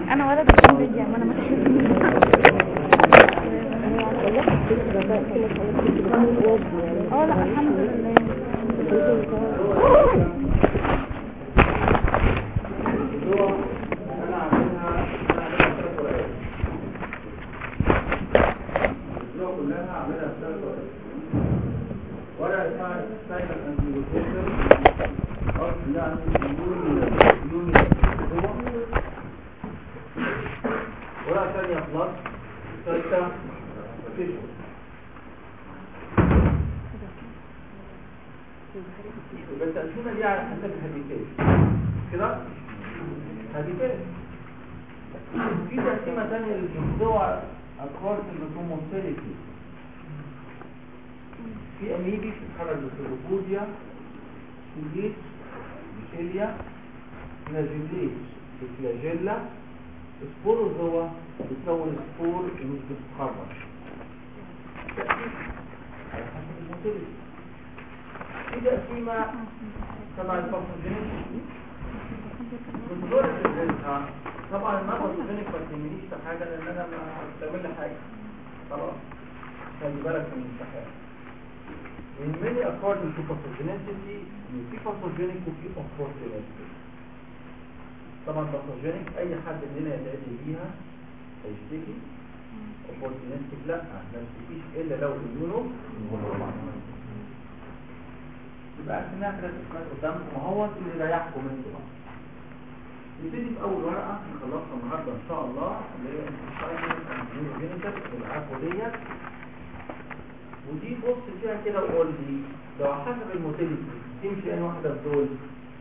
انا ولد عشان رجع ما انا ما اه لا الحمد لله انا عاملها انا عاملها ثلاث ورقات الصوره كلها عاملها ثلاث ورقات ورقه اسمها سايلنت اند نيجوشيشن اصل يعني يوني يوني ورقه ثانيه بلس ثالثه فيشن يبقى التقسيمه دي على حسب الهابيتات كده هابيتات في تقسيمه ثانيه للجنسوع اكوارد البروموسيليتي في اميبي بتتحرك بالسيروبوديا سوليت بشيليا فلاجيليت بفلاجيلا سبوروزوا بتكون سبور ومش بتتحرك على حسب الموتيليتي في تقسيمة تبع الباثوجينيك من دول الرزقة طبعا ما باثوجينيك ما تهمنيش في حاجة لأن أنا ما بتعمل لي حاجة خلاص خلي بالك من الامتحان يهمني according to pathogenicity إن في باثوجينيك وفي opportunistic طبعا باثوجينيك أي حد مننا يتعدي بيها هيشتكي opportunistic لا ما يشتكيش إلا لو اليونو يبقى عرفنا ثلاث اسماء قدامكم اهوت اللي يريحكم انتوا بقى نبتدي في اول ورقه نخلصها النهارده ان شاء الله اللي هي الجينيتال العفو ديت ودي بص فيها كده وقول لي لو حسب الموتيليتي تمشي اي واحده في دول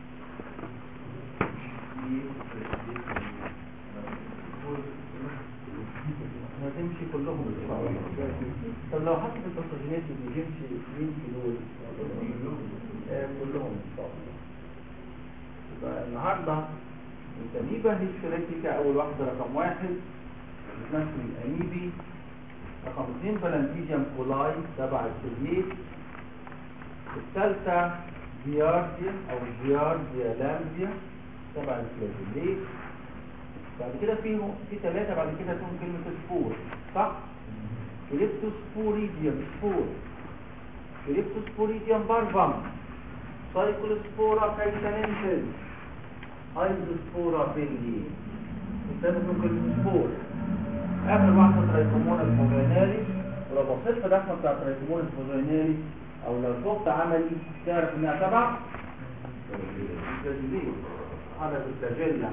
هتمشي كلهم ان شاء الله طب لو حسب الباثوجينات اللي بيمشي مين في دول آه، كلهم ان شاء الله يبقى النهارده التميبة هيستريتيكا اول واحده رقم واحد بتمثل الانيبي رقم اثنين بلانتيجيوم كولاي تبع السوليت الثالثه جيارديا او جيارديا لامبيا تبع الفلاجيليت بعد كده في في ثلاثه بعد كده فيهم كلمه سبور صح كليبتوسبوريديوم سبور كليبتوسبوريديوم بارفم سايكلوسبورا كايتانينسيس ايزوسبورا بيلي الثالث من كلمه سبور اخر واحده ترايكوموناس فوجينالي ولو بصيت في الرسمه بتاع ترايكوموناس فوجينالي او لو شفت عملي تعرف انها تبع الفلاجيليت هذا الفلاجيلا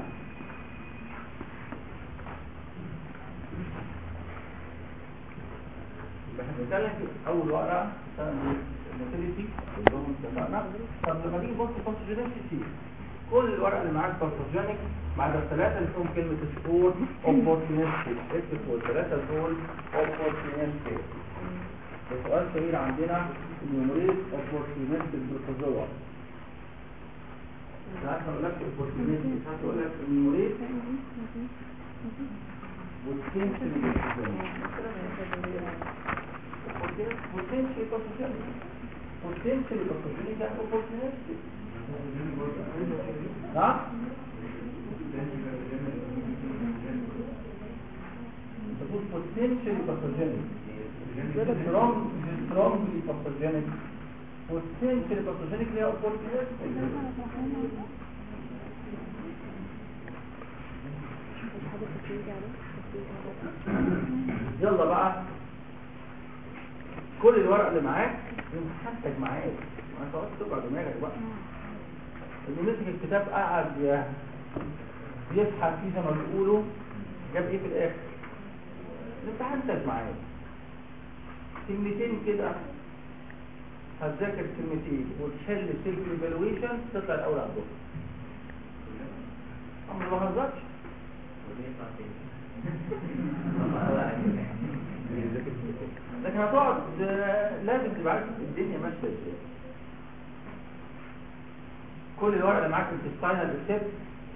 يبقى احنا بنتكلم في اول ورقه الموتيليتي اللي هم اتفقنا طب لما نيجي نبص باثوجينيسيتي كل الورق اللي معاك باثوجينيك ما عدا الثلاثه اللي فيهم كلمه سبور اوبورتونيستيك اكتب فوق الثلاثه دول اوبورتونيستيك السؤال الشهير عندنا نيومريت اوبورتونيستيك بالخضوع ساعات ما اقول لك اوبورتونيستيك ساعات اقول لك نيومريت والسيمبل potentially pathogenic. Potentially pathogenic and opportunistic. نعم؟ تقول potentially pathogenic. Strong, strongly pathogenic. Potentially pathogenic هي opportunistic. يلا بقى كل الورق اللي معاك ينحتج معاك ما تقعدش تقع دماغك بقى اللي مسك الكتاب قعد ي- يبحث فيه زي ما بيقولوا جاب ايه في الاخر الامتحان انتج معاك كلمتين كده هتذاكر كلمتين وتحل سيلف ايفالويشن تطلع الاول على الدكتور اما ما بهزرش لكن هتقعد آه، لازم تبقى عارف الدنيا ماشيه ازاي كل الورق اللي معاك في السباينال ريسبت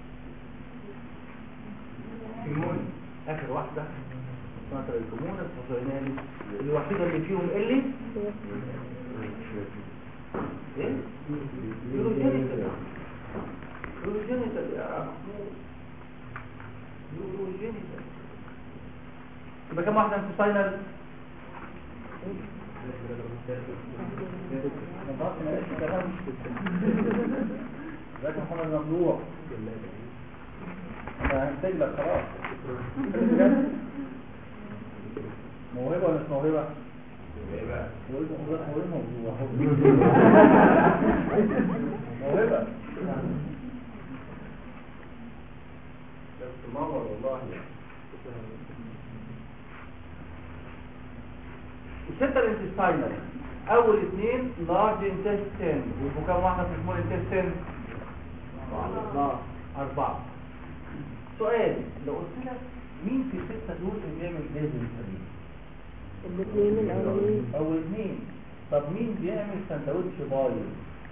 كيموني اخر واحده اسمها ترايكومونس فاجينالي الوحيده اللي فيهم اللي ايه يوروجينيتال يوروجينيتال يا محمود كلينيكال يبقى كم واحده انتستاينال لكن محمد ممنوع انا هنتج لك خلاص موهبه ولا مش موهبه؟ موهبه بس تنور والله الستة الانتستاينال اول اثنين لارج انتستين ويبقوا كام واحدة في سمول انتستين اربعة سؤال لو قلت لك مين في الستة دول اللي بيعمل لازم سليم الاثنين الاولين اول اثنين طب مين بيعمل سندوتش بايظ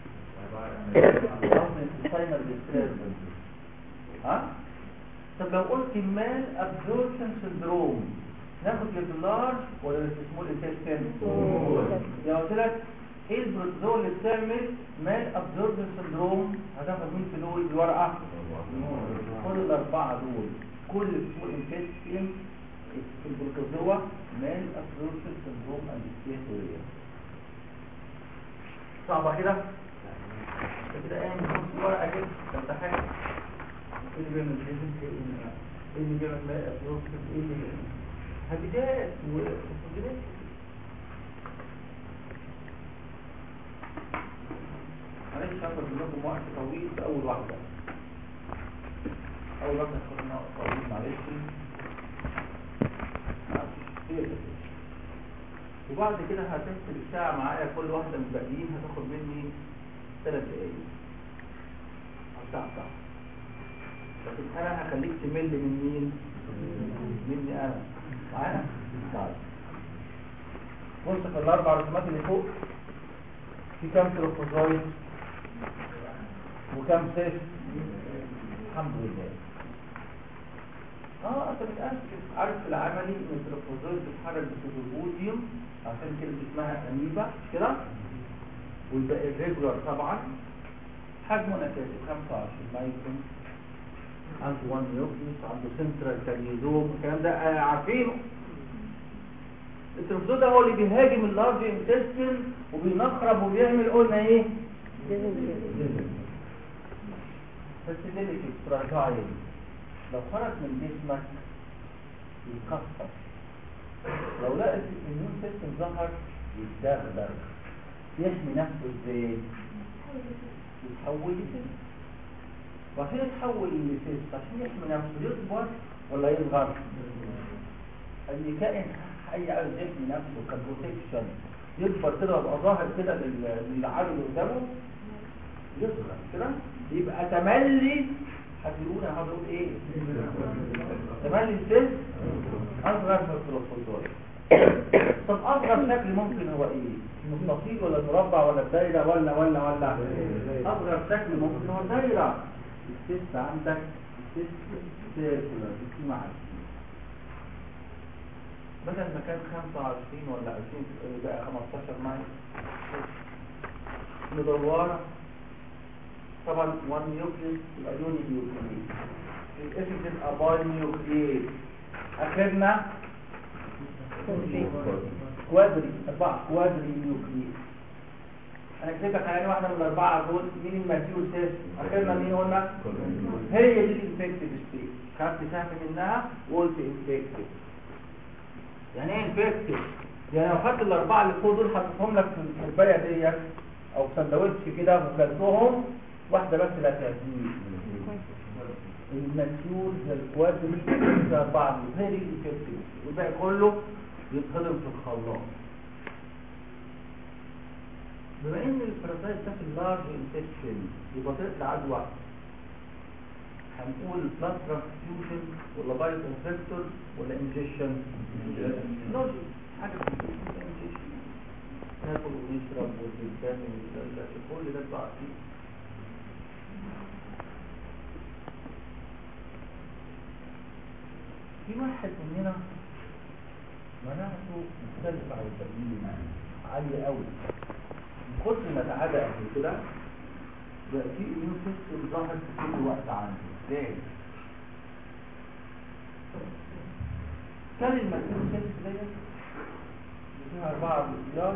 الانتستاينال ديستربنس ها طب لو قلت مال ابزوربشن سندروم ناخد اللارج ولا السمول انتستين يعني قلت لك ايه البروتوزول اللي بتعمل مال ابزوربشن سندروم هتاخد مين في دول الورقه كل الاربعه دول كل السمول انتستين في البروتوزوا مال ابزوربشن سندروم اندستياتوريا صعبه كده كده قايم بص ورقه كده امتحان ايه اللي بيعمل لازم ايه اللي بيعمل مال ابزوربشن ايه اللي بيعمل هبدات وفضلات معلش هاخد منكم وقت طويل في اول واحده اول واحده خدنا وقت طويل معلش معلش هي كده. وبعد كده هتحسب الساعه معايا كل واحده من الباقيين هتاخد مني ثلاث دقايق او ساعه ساعه لكن انا هخليك تمل من مين مني انا معانا طيب بص في الاربع رسومات اللي فوق في كام تروفوزويد وكام سيف الحمد لله اه انت متاكد عارف في العملي ان التروفوزويد بتتحرك بالبوديوم عشان كده اسمها اميبا مش كده ويبقى الريجولار طبعا حجمه اساسي 25 مايكرون عنده 1 نيوكليوس عنده سنترال كاريزوم الكلام ده آه عارفينه التروفوزويد ده هو اللي بيهاجم اللارج انتستين وبينخرب وبيعمل قلنا ايه بس ديليكت فراجايل لو خرج من جسمك يتكسر لو لقيت الاميون سيستم ظهر يتدغدغ يحمي نفسه ازاي يتحول لسيست وعشان يتحول لسيست عشان يحمي نفسه يكبر ولا يصغر اي كائن حي عايز يحمي نفسه كبروتكشن يكبر كده ويبقى ظاهر كده لل- للعالم اللي قدامه يصغر كده يبقى تملي هتقول انا هقول ايه تملي السن اصغر من التروفوزويد طب اصغر شكل ممكن هو ايه مستطيل ولا مربع ولا دايره ولا ولا ولا اصغر شكل ممكن هو دايره السيست عندك السيست سيركولار دي مع بدل ما كان 25 ولا 20 بقى 15 مايل مدورة طبعا 1 نيوكليس يبقى يوني نيوكليس الاسم تبقى باي نيوكليس اخرنا كوادري اربعة كوادري نيوكليس انا كتبت لك على واحدة من الاربعة دول مين الماتيور تيست اخرنا مين قلنا هي دي الانفكتيف ستيت خدت سهم منها وقلت انفكتيف يعني ايه انفكتيف يعني لو خدت الاربعه اللي فوق دول حطيتهم لك في الكوبايه ديت او في سندوتش كده وكلتهم واحده بس اللي هتعزيز الماتيور زي الكوادري زي اربعه دول هي دي الانفكتيف والباقي كله يتهضم في الخلاط بما ان البارازايت ده في اللارج انفكشن يبقى تطلع عدوى هنقول بلاد ترانسفيوجن ولا بايت انفكتور ولا انجكشن لوجيك حاجه انجكشن ناكل ونشرب ونتكلم ونتكلم كل ده بقى فيه في واحد مننا مناعته مختلفة عن الباقيين عالية قوي من كتر ما اتعدى قبل كده بقى في اميون سيستم ظاهر في كل وقت عنده ازاي كان المكان سيلز ديت فيها أربعة بلار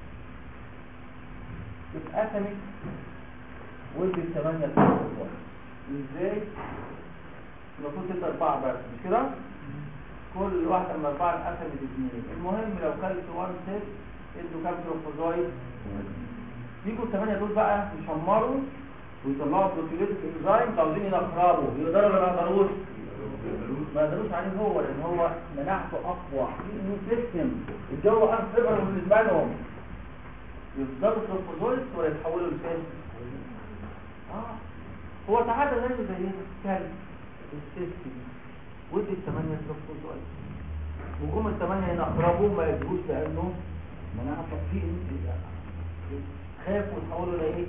اتقسمت ودي ثمانية بلار ازاي؟ المفروض تبقى أربعة بس مش كده؟ كل واحدة من الأربعة اتقسمت اثنين المهم لو كلت وان سيل ادوا كام تروفوزايد يجوا الثمانية دول بقى يشمروا ويطلعوا بروتيوليتك انزيم عاوزين ينقربوا يقدروا ولا ما يقدروش؟ ما يقدروش عليه هو لان هو مناعته اقوى في سيستم الجو انفيبر بالنسبه لهم يفضلوا تروفوزويدز ولا يتحولوا لفين؟ اه هو تعالى زيه زينا كلب السيستم ودي الثمانية تروفوزويدز وجم الثمانية ينقربوا ما يجوش لانه مناعته في خافوا يتحولوا لايه؟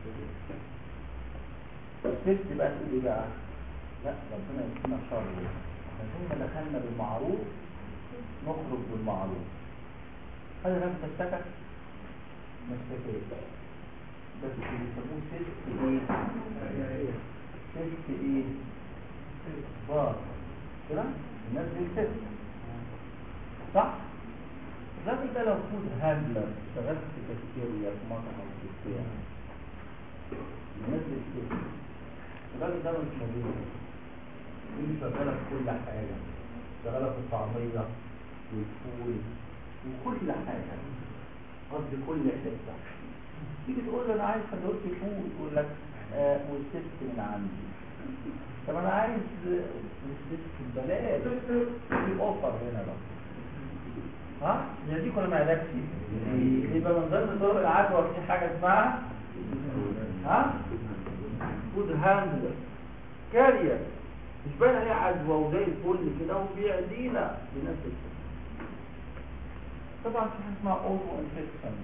الست بقى تقول ايه بقى لا ربنا يكفينا شر احنا زي ما دخلنا بالمعروف نخرج بالمعروف هذا نفس السكت ما اشتكيت بس بيسموه ست ايه ست ايه بار كده الناس دي ست صح الراجل ده لو فود هاندلر اشتغلت في كافيتيريا في مطعم في بتاع الناس دي ست الراجل ده مش مدير دي شغاله في كل حاجه شغاله في الطعميه والفول وكل حاجه قصدي كل حته تيجي تقول له انا عايز سندوتش فول يقول لك آه والست من عندي طب انا عايز والست ببلاش في اوفر هنا بقى ها يديك ولا ما يدكش يبقى من ضمن طرق العدوى في حاجه اسمها ها فود هاندلر كارير مش باين عليه عدوى وزي الفل كده وبيعدينا بنفس الشيء طبعا في حاجه اسمها اوتو انفكشن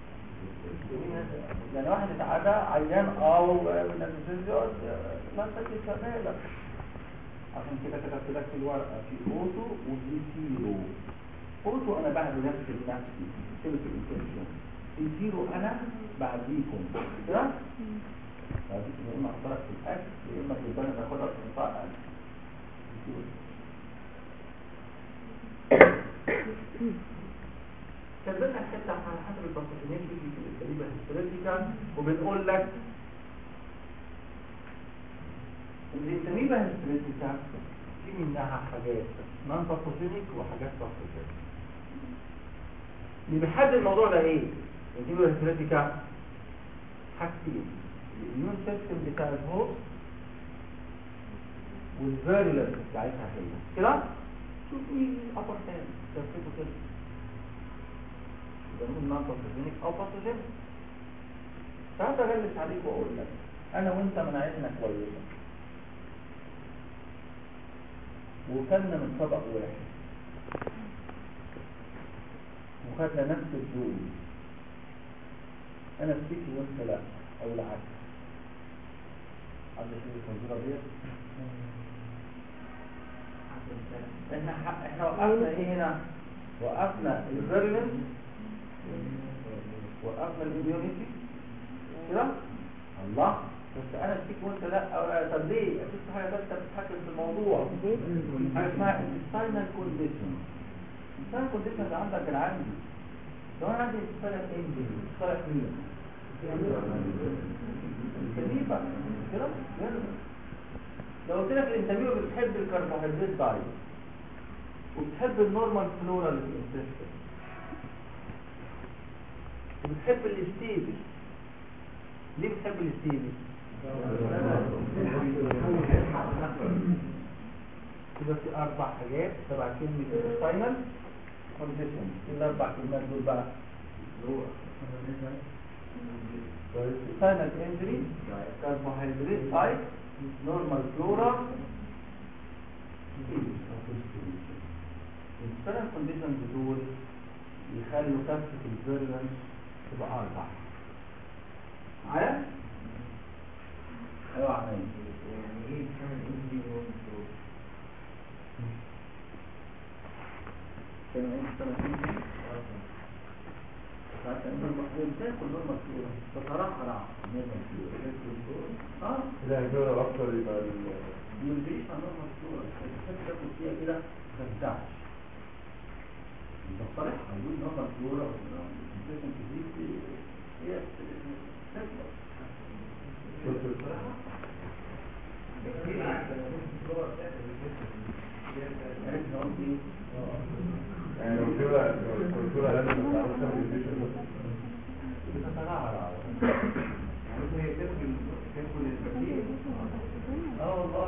يعني واحد اتعدى عيان او من الفيزيوز ما انت شغاله عشان كده كتبت لك في الورقه في اوتو وفي زيرو اوتو انا بعد نفسي بنفسي كلمه الانفكشن الزيرو انا بعديكم كده بعديكم يا اما احضرك في الاكل يا اما في البنك اخدك في الفقر كذلك حتى على حسب الباثوجينيز في الكليبة هيستريتيكا وبنقول لك الكليبة هيستريتيكا في منها حاجات نون باثوجينيك وحاجات باثوجينيك اللي بيحدد الموضوع ده ايه؟ الكليبة هيستريتيكا حاجتين الاميون سيستم بتاع الهوست والفيرولنس بتاعتها هي كده شوف مين الابر هاند ترتيبه كده بنقول نون باثوجينيك او باثوجينيك تعال اغلس عليك واقول لك انا وانت مناعتنا كويسه وكلنا من طبق واحد وخدنا نفس الدول انا اشتكي وانت لا او العكس عند شيء الفنزوره ديت احنا احنا وقفنا ايه هنا وقفنا الفيرلنس وقفنا الاميونيتي كده الله بس انا اشتكي وانت لا أو- طب ليه اكيد في حاجه ثالثه بتتحكم في الموضوع حاجه اسمها intestinal condition intestinal condition ده عندك العندي لو انا عندي intestinal injury صالح مين الكليبة كده يلا. لو قلت لك الانترفيو بتحب الكربوهيدرات دايت وبتحب النورمال فلورا اللي في الانتستين وبتحب الاستيبل ليه بتحب الاستيبل؟ يبقى في اربع حاجات تبع كلمه الفاينل كونديشن الاربع كلمات دول بقى فاينل انجري كاربوهيدرات تايب نورمال فلورا السنة كونديشنز دول يخلوا كافة الفيرلنس تبقى أربع معايا؟ أيوة عمال يعني ايه كان عندي نوم كانوا عندي سنة كونديشن فعشان المفروض تاكل نورمال فلورا تترقرع نورمال فلورا اه لا يكون اكتر يبقى ال- يلبيش نورمال فلورا تحب تاكل فيها كده ما تفتحش صالح موجود نظر فلورا والانفكشن دي هي يعني لو كده لو الدكتورة لازم تعرف تعمل الفيشن بس ممكن هي تاكل تاكل البكتيريا اه والله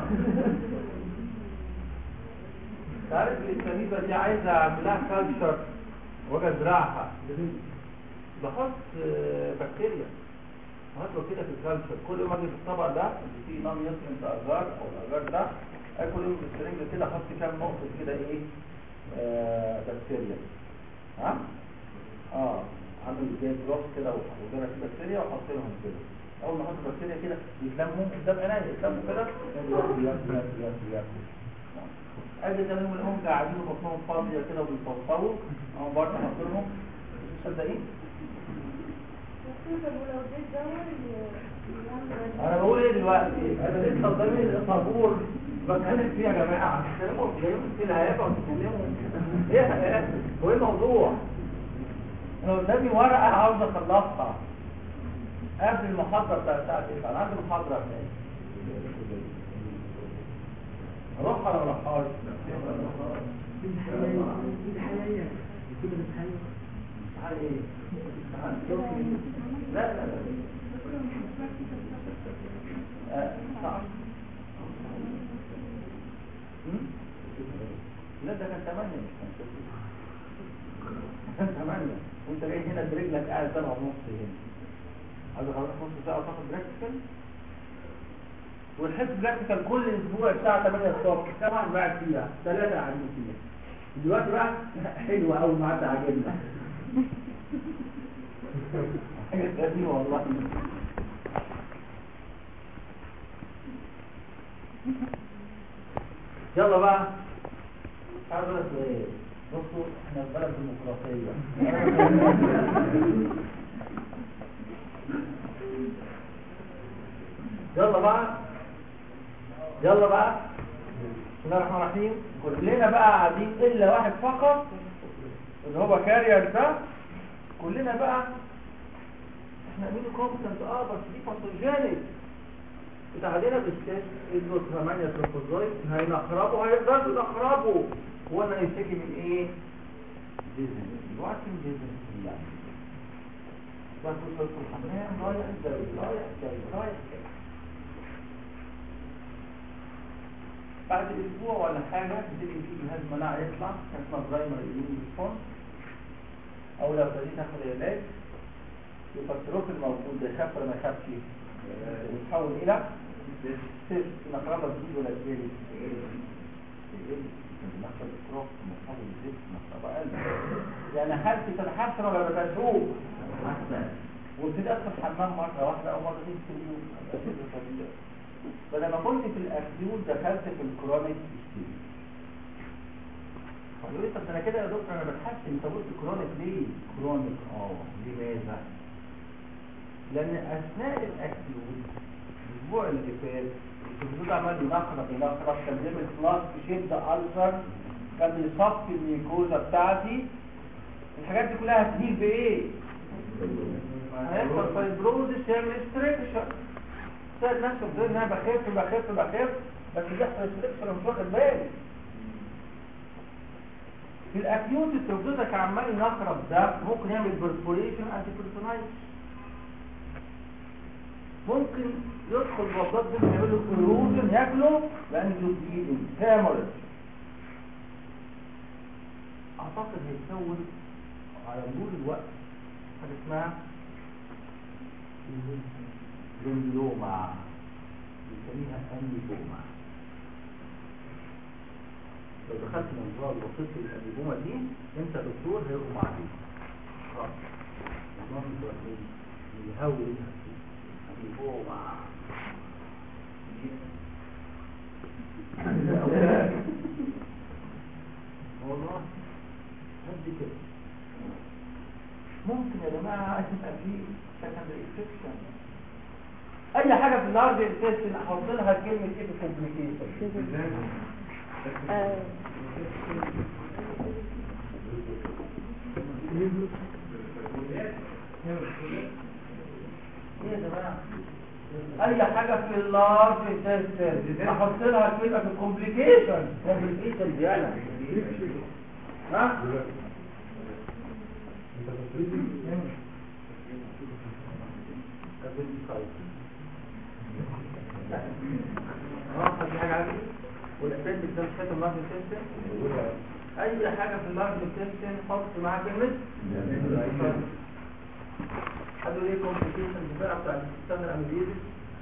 تعرف الكنيسة دي عايزة اعملها كالتشر واجي ازرعها بحط آه، بكتيريا بحط له كده في الكالتشر كل يوم اجي في الطبق ده اللي فيه نون يوترنت اجار او الاجار ده اكل يوم بالسرنجة كده احط كام نقطة كده ايه آه بكتيريا ها اه عامل زي بلوك كده وجرى فيه بكتيريا واحط لهم كده اول ما احط بكتيريا كده يتلموا قدام عينيا يتلموا كده ياكلوا ياكلوا ياكلوا ياكلوا ياكلوا اجي تاني يوم الاقيهم قاعدين وبطنهم فاضيه كده وبيفوفوا اقوم برضه احط لهم مش مصدقين انا بقول ايه دلوقتي انا لسه قدامي طابور بتكلم فيه يا جماعه تكلموا جايين في الهيافه وتتكلموا ايه يا هو ايه الموضوع انا قدامي ورقه عاوز اخلصها قبل المحاضره بتاع الساعه 9 انا عندي محاضره هناك اروح ولا ما اروحهاش امتحان ايه امتحان لا لا لا آه، صعب هم؟ لا ده كان 8 مش كان 6 كان 8 وانت جاي هنا برجلك قاعد سبعة ونص هنا عايز اخلص نص ساعة وتاخد براكتيكال والحس براكتيكال كل اسبوع الساعة 8 الصبح سبعة قاعد فيها ثلاثة قاعدين فيها دلوقتي بقى حلوة أول ما عدى عجبنا حاجة غريبة والله يلا بقى تعالوا بقى سؤال بصوا احنا في بلد ديمقراطية يلا بقى يلا بقى بسم الله الرحمن الرحيم كلنا بقى قاعدين الا واحد فقط اللي هو كارير ده كلنا بقى احنا مين كومبتنت اه بس دي باثوجينيك بتاعدنا بالسيس ادوا 8 تروفوزويد هينخربوا هيقدروا ينخربوا هو انا يشتكي من ايه ديزن الوقت ديزن يعني بس كنت في الحمام رايح جاي رايح جاي رايح جاي بعد اسبوع ولا حاجه بتبتدي في جهاز مناعه يطلع اسمه برايمري اميون ريسبونس او لو ابتديت اخد علاج يبقى التروف الموجود ده يخاف ولا ما يخافش ويتحول الى سيف نقربه جديد ولا جديد مكتب التروف متحول لزيت نقربه قلب يعني حالتي تتحسن ولا بتدوب وابتدي ادخل الحمام مره واحده او مرتين في اليوم فلما كنت في الاكيوت دخلت في الكرونيك ستيج قالوا لي طب ده انا كده يا دكتور انا بتحسن انت قلت كرونيك ليه؟ كرونيك اه لماذا؟ لان اثناء الاكيوت الاسبوع اللي فات الجلود عمال ينخرط ينخرط كان بيعمل فلاس بشده السر كان بيصفي الميكوزا بتاعتي الحاجات دي كلها هتهيل بايه؟ هيحصل فايبروزس يعمل استريكشن ساعد نفسه بتقول ان انا بخف بخف بخف بس بيحصل استريكشن مش واخد بالي في الاكيوت التروبوزك عمال ينخرط ده ممكن يعمل برفوريشن انتي بيرسونايز ممكن يدخل بوابات دي يعمل له كروزن ياكله لان جلوكيدين هيموريج اعتقد هيتكون على مرور الوقت حاجه اسمها لومبلوما بنسميها انيبوما لو دخلت منظار وصلت للانيبوما دي انت دكتور هيغمى عليك خلاص المهم دلوقتي يهول انيبوما والله قد كده ممكن يا جماعه تبقى في سكندري انفكشن اي حاجه في النهارده التست احط لها كلمه ايه في الكومبليكيشن آه. ايه يا جماعه اي حاجه في اللارج تيست احط لها كده في الكومبليكيشن كومبليكيشن دي انا ها اه في حاجه عندي والاساس ده مش فاكر اللارج تيست اي حاجه في اللارج تيست حط معاها كلمه حد ليه كومبليكيشن بقى بتاع السنه الامريكيه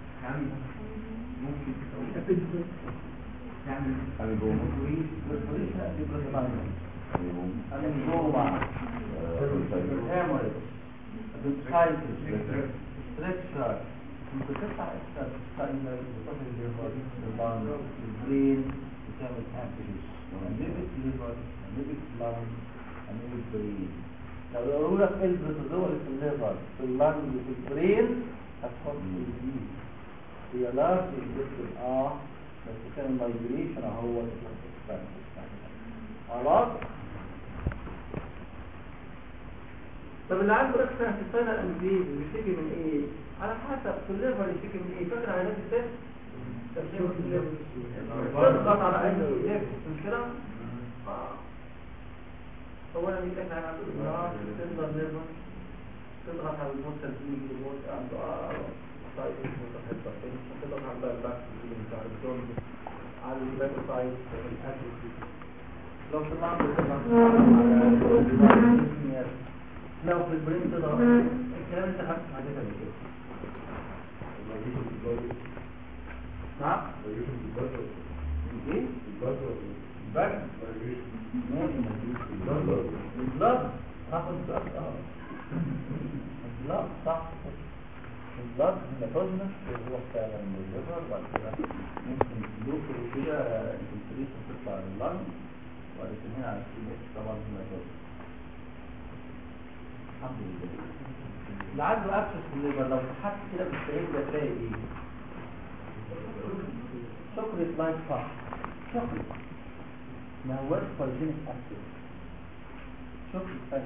لو يقولوا لك البروتوزوا اللي في الليفر في اللنج في البرين هتحط الدي هي لارج الجسم اه بس كان المايجريشن اهو خلاص طب اللي عنده اكثر في السنه الانجليزي بيشتكي من ايه على حسب في الليفر يشتكي من ايه فاكر علاج الست تضغط على اي ليفر مش كده آه. اولا مين احنا هنعمل اه تضغط ليفر تضغط على الموتر دي الجلوكوز عنده اه طيب متحدث تضغط على الباك بتاع الدم على الباك سايد الاكل لو سمعت لو في البرين تضغط الكلام انت خدت حاجات قبل كده نعم ايه باك بالظبط هاخد بلاد اه بالظبط صح بالظبط النيكوزمس بيروح فعلا من الليفر وبعد كده ممكن يدخل كده الفلتريشن تطلع لللنج وبعد كده هنا على السي طبعا النيكوزمس الحمد لله اللي عنده اكسس في الليفر لو فتحت كده بالسرير ده تلاقي ايه؟ شوكليت لايك صح شوكليت ما هوش فايجينيك اكسس شوكليت لايك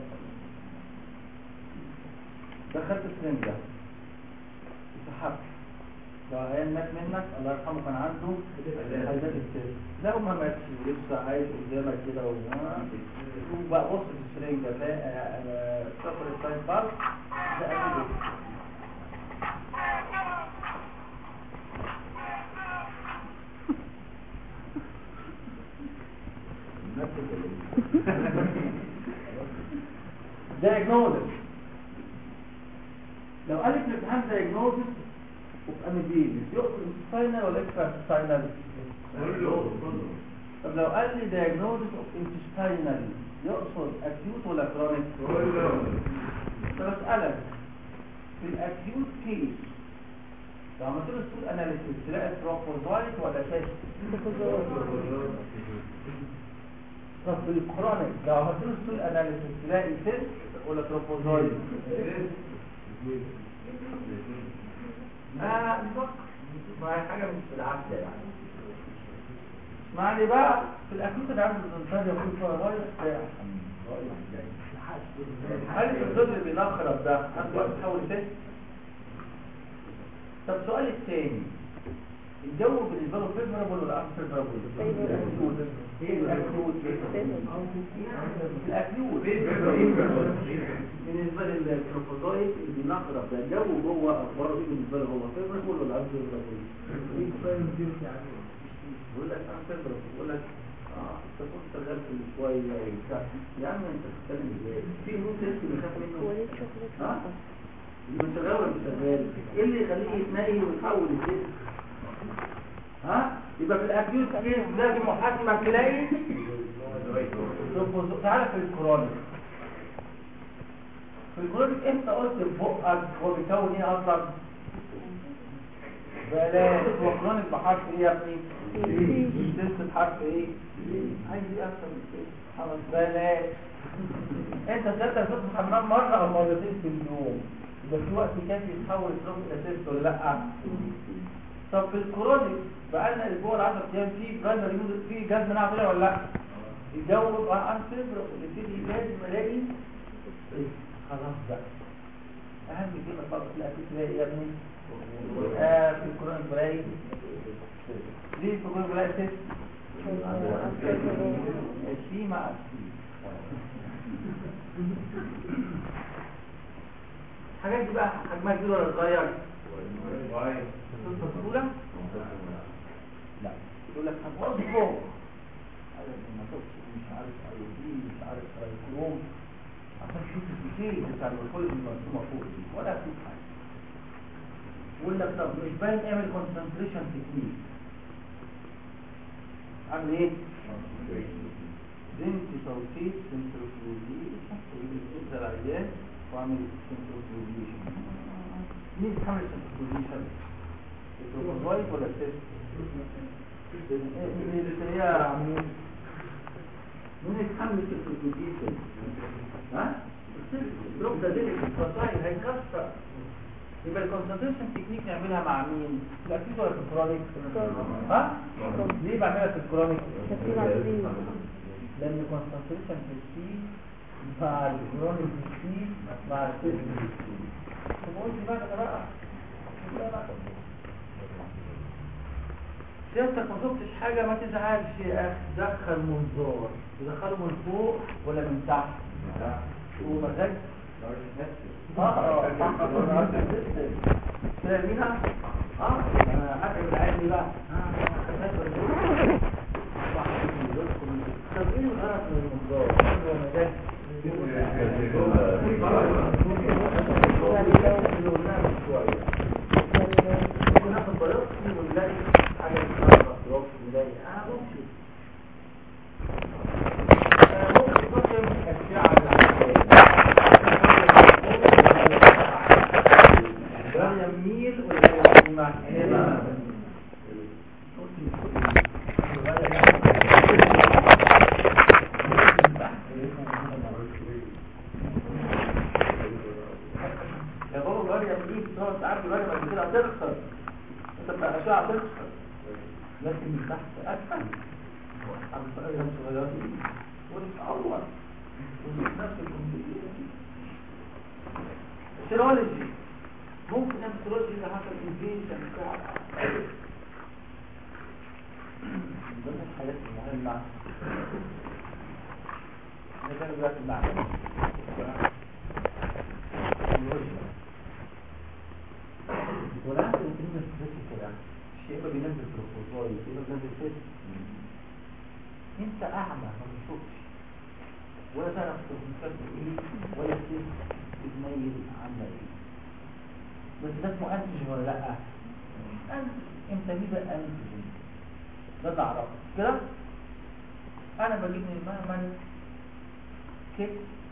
دخلت السرنجة سحبت لو عيان مات منك الله يرحمه كان عنده حاجات السر لو ما ماتش لسه عايش قدامك كده وبقى بص في السرنجة تلاقي شوكليت لايك بار ده أكيد diagnosis لو قال لك الامتحان diagnosis وفي اميديز يقصد intestinal ولا extra طب لو قال لي diagnosis of intestinal يقصد acute ولا chronic طب اسالك في الاكيوت كيس لو عملت له ستول اناليسيس تلاقي تروفوزايت ولا تيست طب في الكرونيك لو عملت له ستول اناليسيس تلاقي تيست ولا تروفوزايت اه نفكر ما هي حاجه مش بالعافيه يعني اسمعني بقى في الاكيوت اللي عنده الانسان يكون فيها رايح ساعه رايح جاي هل الدكتور اللي بينخرب ده عنده وقت تحول تيست طب سؤال الثاني الجو بالنسبه له فيفربل ولا ان فيفربل ايه الاكيوت الاكيوت بالنسبه للتروفوزايت اللي بينخرب ده الجو جوه اخباره ايه بالنسبه له هو فيفربل ولا ان فيفربل بيقول لك ان فيفربل بيقول لك اه انت كنت شغال في شويه وبتاع يا عم انت بتتكلم ازاي في مين تيست بيخاف منه ها اللي شغال ولا مش شغال ايه اللي يخليه يتنقي ويحول الجسم ها يبقى في الاكيوت كيس لازم محاكمه تلاقي تعالى في الكورونيك في الكورونيك انت قلت ببقك هو بيكون ايه اصلا بلاش هو كورونيك بحرف ايه يا ابني تيست بحرف ايه عايز ايه اكتر من كده خلاص بلاش انت تقدر تدخل الحمام مره او مرتين في اليوم يبقى في وقت كافي يتحول السلوك الى تيست ولا لا طب في الكورونيك بقى لنا اسبوع ل 10 ايام في برايمري يوز في جهاز مناعه طلع ولا لا الجو بقى عن صفر ويبتدي لازم الاقي إيه؟ خلاص بقى اهم كلمه طبعا في الاساس تلاقي ايه يا ابني آه في القران بلاقي ليه في القران بلاقي ست السي مع السي الحاجات دي بقى حجمها كبير ولا صغير؟ القصه الاولى لا يقول لك هنوظفه ما تقصد مش عارف ايودين مش عارف كروم عشان تشوف الديتيل بتاع الوصول المرسومه فوق دي ولا تشوف حاجه يقول لك طب مش باين اعمل كونسنتريشن تكنيك اعمل ايه؟ بنت توقيت سنتروفيوجيشن تبدا العيان واعمل سنتروفيوجيشن مين بيتحمل السنتروفيوجيشن؟ البروفايد ولا التست؟ اللي هي عمود مين يتحمل السنتروفيوجيشن؟ ها؟ الدروب ده ديلك الفصائل هيكسر يبقى الكونسنتريشن تكنيك نعملها مع مين؟ في الاكيد ولا في الكرونيك؟ ها؟ ليه بعملها في الكرونيك؟ ترتيب على الدين. لان الكونسنتريشن في السي مع الكرونيك في السي مع السيستم في السي طب قلت بقى ده بقى لا بقى سيادتك ما شفتش حاجة ما تزعلش يا أخي دخل منظار تدخله من فوق ولا من تحت؟ ومزاج اه اه صح كده بيها اه انا هتعب العلمي بقى طب ايه الغرض من المنظار؟ هو مزاج ممكن ناخد بيوبسي ونلاقي حاجه اسمها بيوبسي نلاقي انا بمشي ممكن تقسم اشعه لا يميل ولا يميل يا بابا الواد يميل تقعد تعرف الواد بعد كده هتخسر انت بتاع الاشعه هتخسر لكن من تحت اسفل عم تقرا صغيرين وتتعور نفس الكمبيوتر السيرولوجي ممكن نعمل سيرولوجي اذا حصل انفيشن بتاع من ضمن الحاجات المهمه نزل دلوقتي المعمل ولا انت بتنزل ستريس كده الشيء يبقى بينزل بروبوزاي يبقى بينزل ستريس انت اعمى ما بتشوفش ولا تعرف تفكر ايه ولا تشوف تتميز عامله ايه بس ده اسمه انتيجين ولا لا انتيجين امتى بيبقى انتيجين ده تعرف كده انا بجيب من المعمل كيك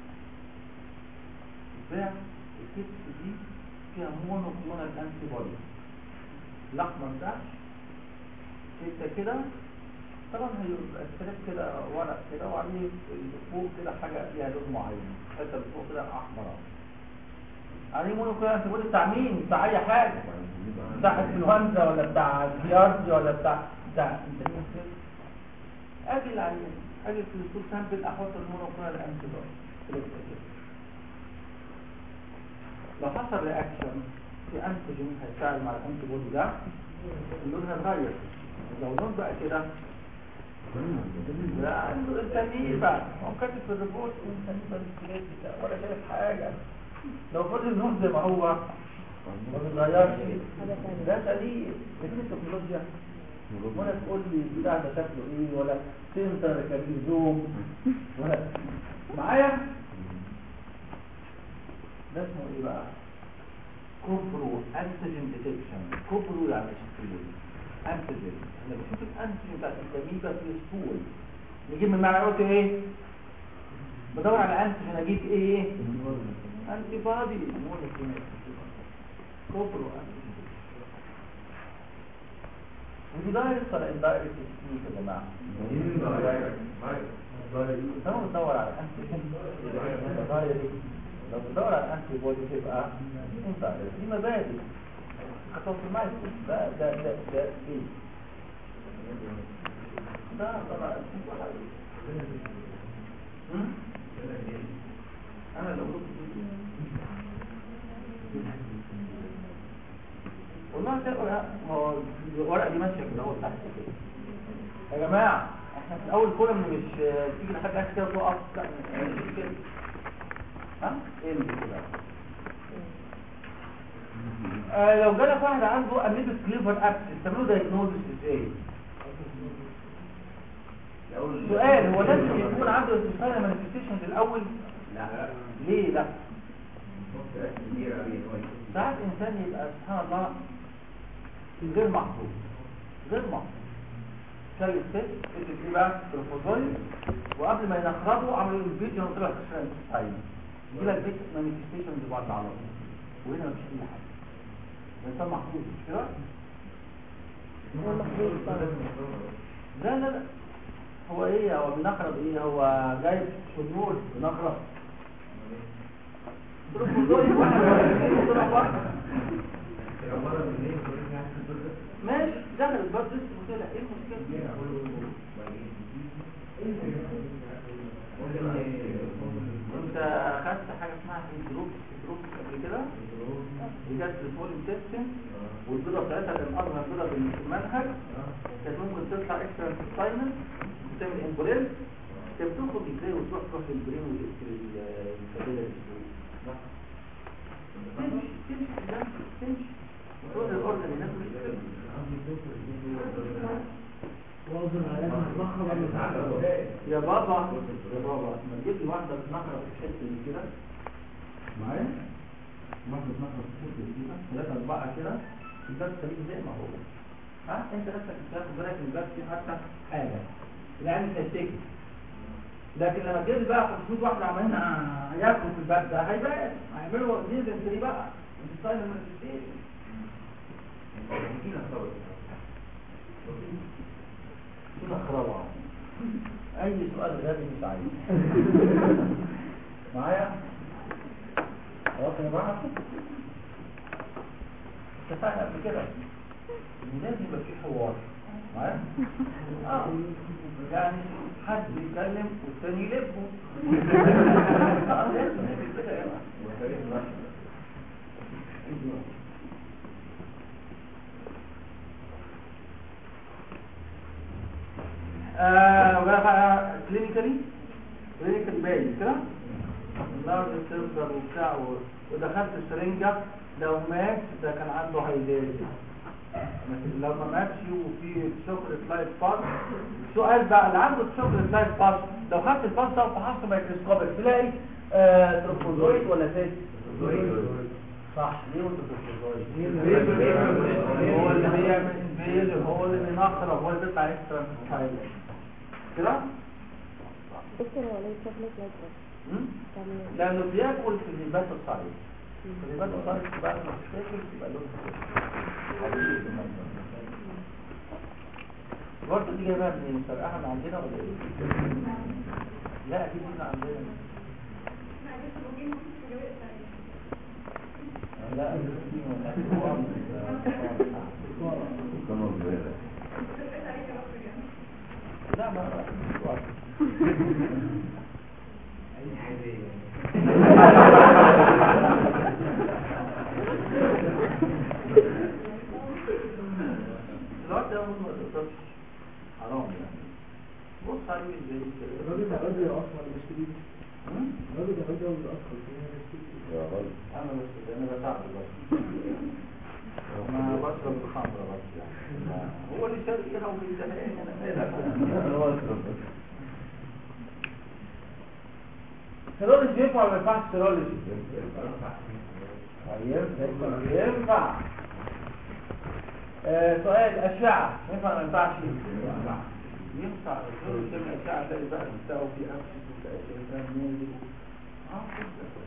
بيع الكيك دي فيها مونوكلونال انتي بودي الاحمر ده حته كده طبعا هيبقى السلك كده ورق كده وعليه فوق كده حاجه فيها لون معين حته فوق كده احمر عليه مونوكلونال انتي بودي بتاع مين بتاع اي حاجه بتاع الانفلونزا ولا بتاع الجياردي ولا بتاع بتاع انت ممكن اجي العيان اجي في الدكتور سامبل احط المونوكلونال انتي بودي لو حصل رياكشن في انتيجين هيشتغل مع الانتي بودي ده اللون هيتغير لو اللون بقى كده لا عنده انتنيبة هو كاتب في الريبورت انتنيبة بالسلات ولا شايف حاجة لو فضل اللون زي ما هو ما بيتغيرش ده سليم لكن التكنولوجيا ولا تقول لي بتاع ده شكله ايه ولا سنتر كابيزوم ولا معايا ده اسمه ايه بقى كوبرو انتيجين ديتكشن كوبرو يعني شكله انتيجين انا بشوف الانتيجين بتاع الكميبا في الصور نجيب من معنى قلت ايه بدور على انتيجين اجيب ايه انتي بادي كوبرو انتيجين ودي دايركت ولا اندايركت تكنيك يا جماعه لو بتدور على انتيجين دايركت لو بتدور على الانتي بودي تبقى انت دي مبادئ خطوط المايكرو ده ده ده ده ايه ده طبعا انا لو كنت والله تقول هو الورقه دي ماشيه كده هو تحت كده يا جماعه احنا في الاول كولم مش آه، تيجي لحد اخر كده تقف لا مش كده ها ايه اللي كده آه لو جالك واحد عنده اميبس ليفر ابسس تعملوا دايجنوزس ازاي سؤال هو لازم يكون عنده استفسار مانيفستيشنز الاول لا ليه لا كبير قوي ساعات انسان يبقى سبحان الله غير محظوظ غير محظوظ شايف الست اللي فيه بقى تروفوزويد وقبل ما ينخرطوا عملوا الفيديو طلع خشن طيب يجي لك بيت مانيفستيشنز بعد على طول وهنا مفيش اي حاجه الانسان محظوظ مش كده؟ هو محظوظ طبعا لا لا لا هو ايه هو بنخرب ايه هو جايب شنور بنخرب تروفوزويد واحد طلع واحد ماشي دخل الباب لسه وطلع ايه المشكله انت اخدت حاجه اسمها هيدروب هيدروب قبل كده دي جت في الفول انتستين والبيضه بتاعتها كان اصغر بيضه في المنهج كانت ممكن تطلع اكسترا انتستينال وتعمل امبوليز كانت بتخرج ازاي وتروح تروح للبرين وتقتل الكابيلاري تمشي تمشي تمشي تمشي وتروح للاورجن هناك وتقتل يا بابا يا بابا ما تجيب لي واحده بتنخرط في الحته دي كده معايا واحده بتنخرط في الحته دي كده ثلاثه اربعه كده الباب سليم زي ما هو ها انت نفسك مش هتاخد بالك ان الباب فيه حتى حاجه العين مش هيتكل لكن لما تجيب لي بقى 500 واحده عمالين ياكلوا في الباب ده هيبقى هيعملوا ديزن فري بقى انت ستايل مانيفستيشن كده خروعه اي سؤال غبي مش عايز معايا خلاص يا جماعه اتفقنا قبل كده ان لازم يبقى في حوار معايا اه يعني حد يتكلم والثاني يلبه اه لازم نعمل كده يا جماعه آه وبقى بقى كلينيكالي كلينيكالي باين كده النهارده السيرفر وبتاع و- ودخلت السرنجة لو مات ده كان عنده هيدات لو ما ماتش وفي شوكليت لايف باس السؤال بقى اللي عنده شوكليت لايف باس لو خدت الباس ده وفحصته ميكروسكوبيك تلاقي آه تروفوزويد ولا فيس صح ليه وانت تروفوزويد هو اللي بيعمل انفيجن هو اللي بينخرب هو اللي بيطلع اكسترا كده دكتور هو ليه شغلك لايك مم؟ كان لانه بياكل في الهبات الصعيد الهبات الصعيد تبقى له مشاكل تبقى له برضه دي جايبها منين؟ فرقها من عندنا ولا ايه؟ لا اكيد من عندنا لا أكيد من عندنا. لا ما الوقت ده ما تقدرش حرام يعني بص عليه ازاي الراجل ده راجل اصلا بيشتري هم؟ الراجل ده راجل اصلا بيشتري انا بس انا بساعده بس ما بشرب الخمره بس يعني هو اللي شاريها واللي زهقان انا مالك سيرولوجي ينفع ولا ما ينفعش سيرولوجي؟ ينفع ينفع آه، سؤال أشعة ينفع ولا ما ينفعش؟ ينفع السيرولوجي تعمل أشعة تلاقي بقى بتاعه في أبسس وتأثير نازل اه كده.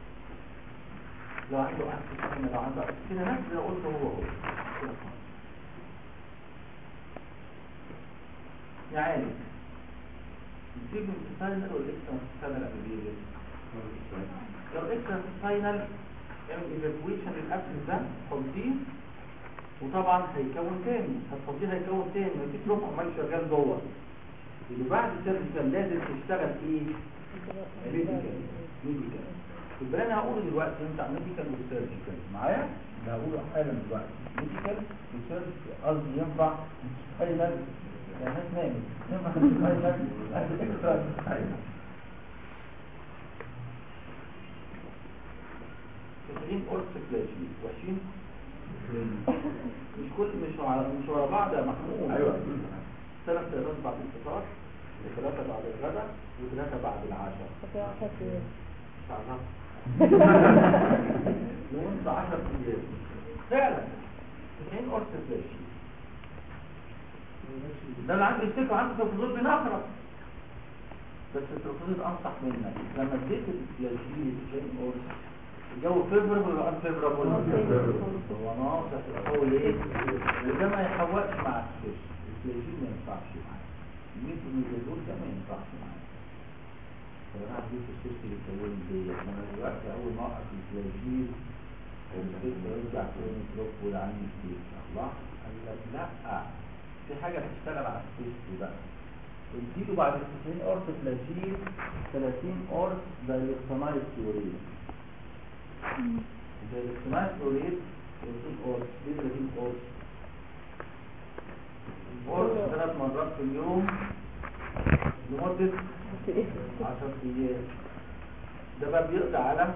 لو عنده أبسس لو عنده أبسس كده نفس اللي قلته هو هو كده. يعالج نسيب الفاينل والاكسترا فاينل ابيليز لو اكسترا فاينل اعمل ايفاكويشن للابسس ده حطيه وطبعا هيكون تاني هتفضيه هيكون تاني ويديك روح عمال شغال جوه اللي بعد السيرفيكال لازم تشتغل ايه ميديكال يبقى انا هقول دلوقتي ينفع ميديكال وسيرجيكال معايا ده هقوله حالا دلوقتي ميديكال وسيرجيكال قصدي ينفع سباينال يعني ناس نامت ينفع سباينال اكسترا سباينال تسعين قرص فلاشي وحشين مش كل مش ورا مش ورا بعض يا محمود ايوه ثلاث سيارات بعد الفطار وثلاثة بعد الغداء وثلاثة بعد العشاء ففي عشرة أيام مش عارف لمدة 10 أيام فعلا 90 قرص فلاشي ده اللي عنده يشتكي عنده تفضيل بنخرة بس التفضيل أنصح منك لما اديت الفلاشي 90 قرص الجو فيفربل ولا ان فيفربل هو ناقص الاول ايه وده ما يحوقش مع السيش الفلاشين ما ينفعش معاه الميت والميزازول ده ما ينفعش معاه طب انا هجيب السيش اللي بتكون ديت انا دلوقتي اول ما اوقف الفلاشين السيش يرجع تاني دروب ولا عندي السيش الله قال لك لا في حاجه هتشتغل على السيش بقى اديله بعد ال 90 قرص فلاشين 30 قرص زي الصنايع السوريه زي الاجتماع الأوليد يوصل قرص دي 30 قرص قرص ثلاث مرات في اليوم لمدة 10 أيام ده بقى بيقضي على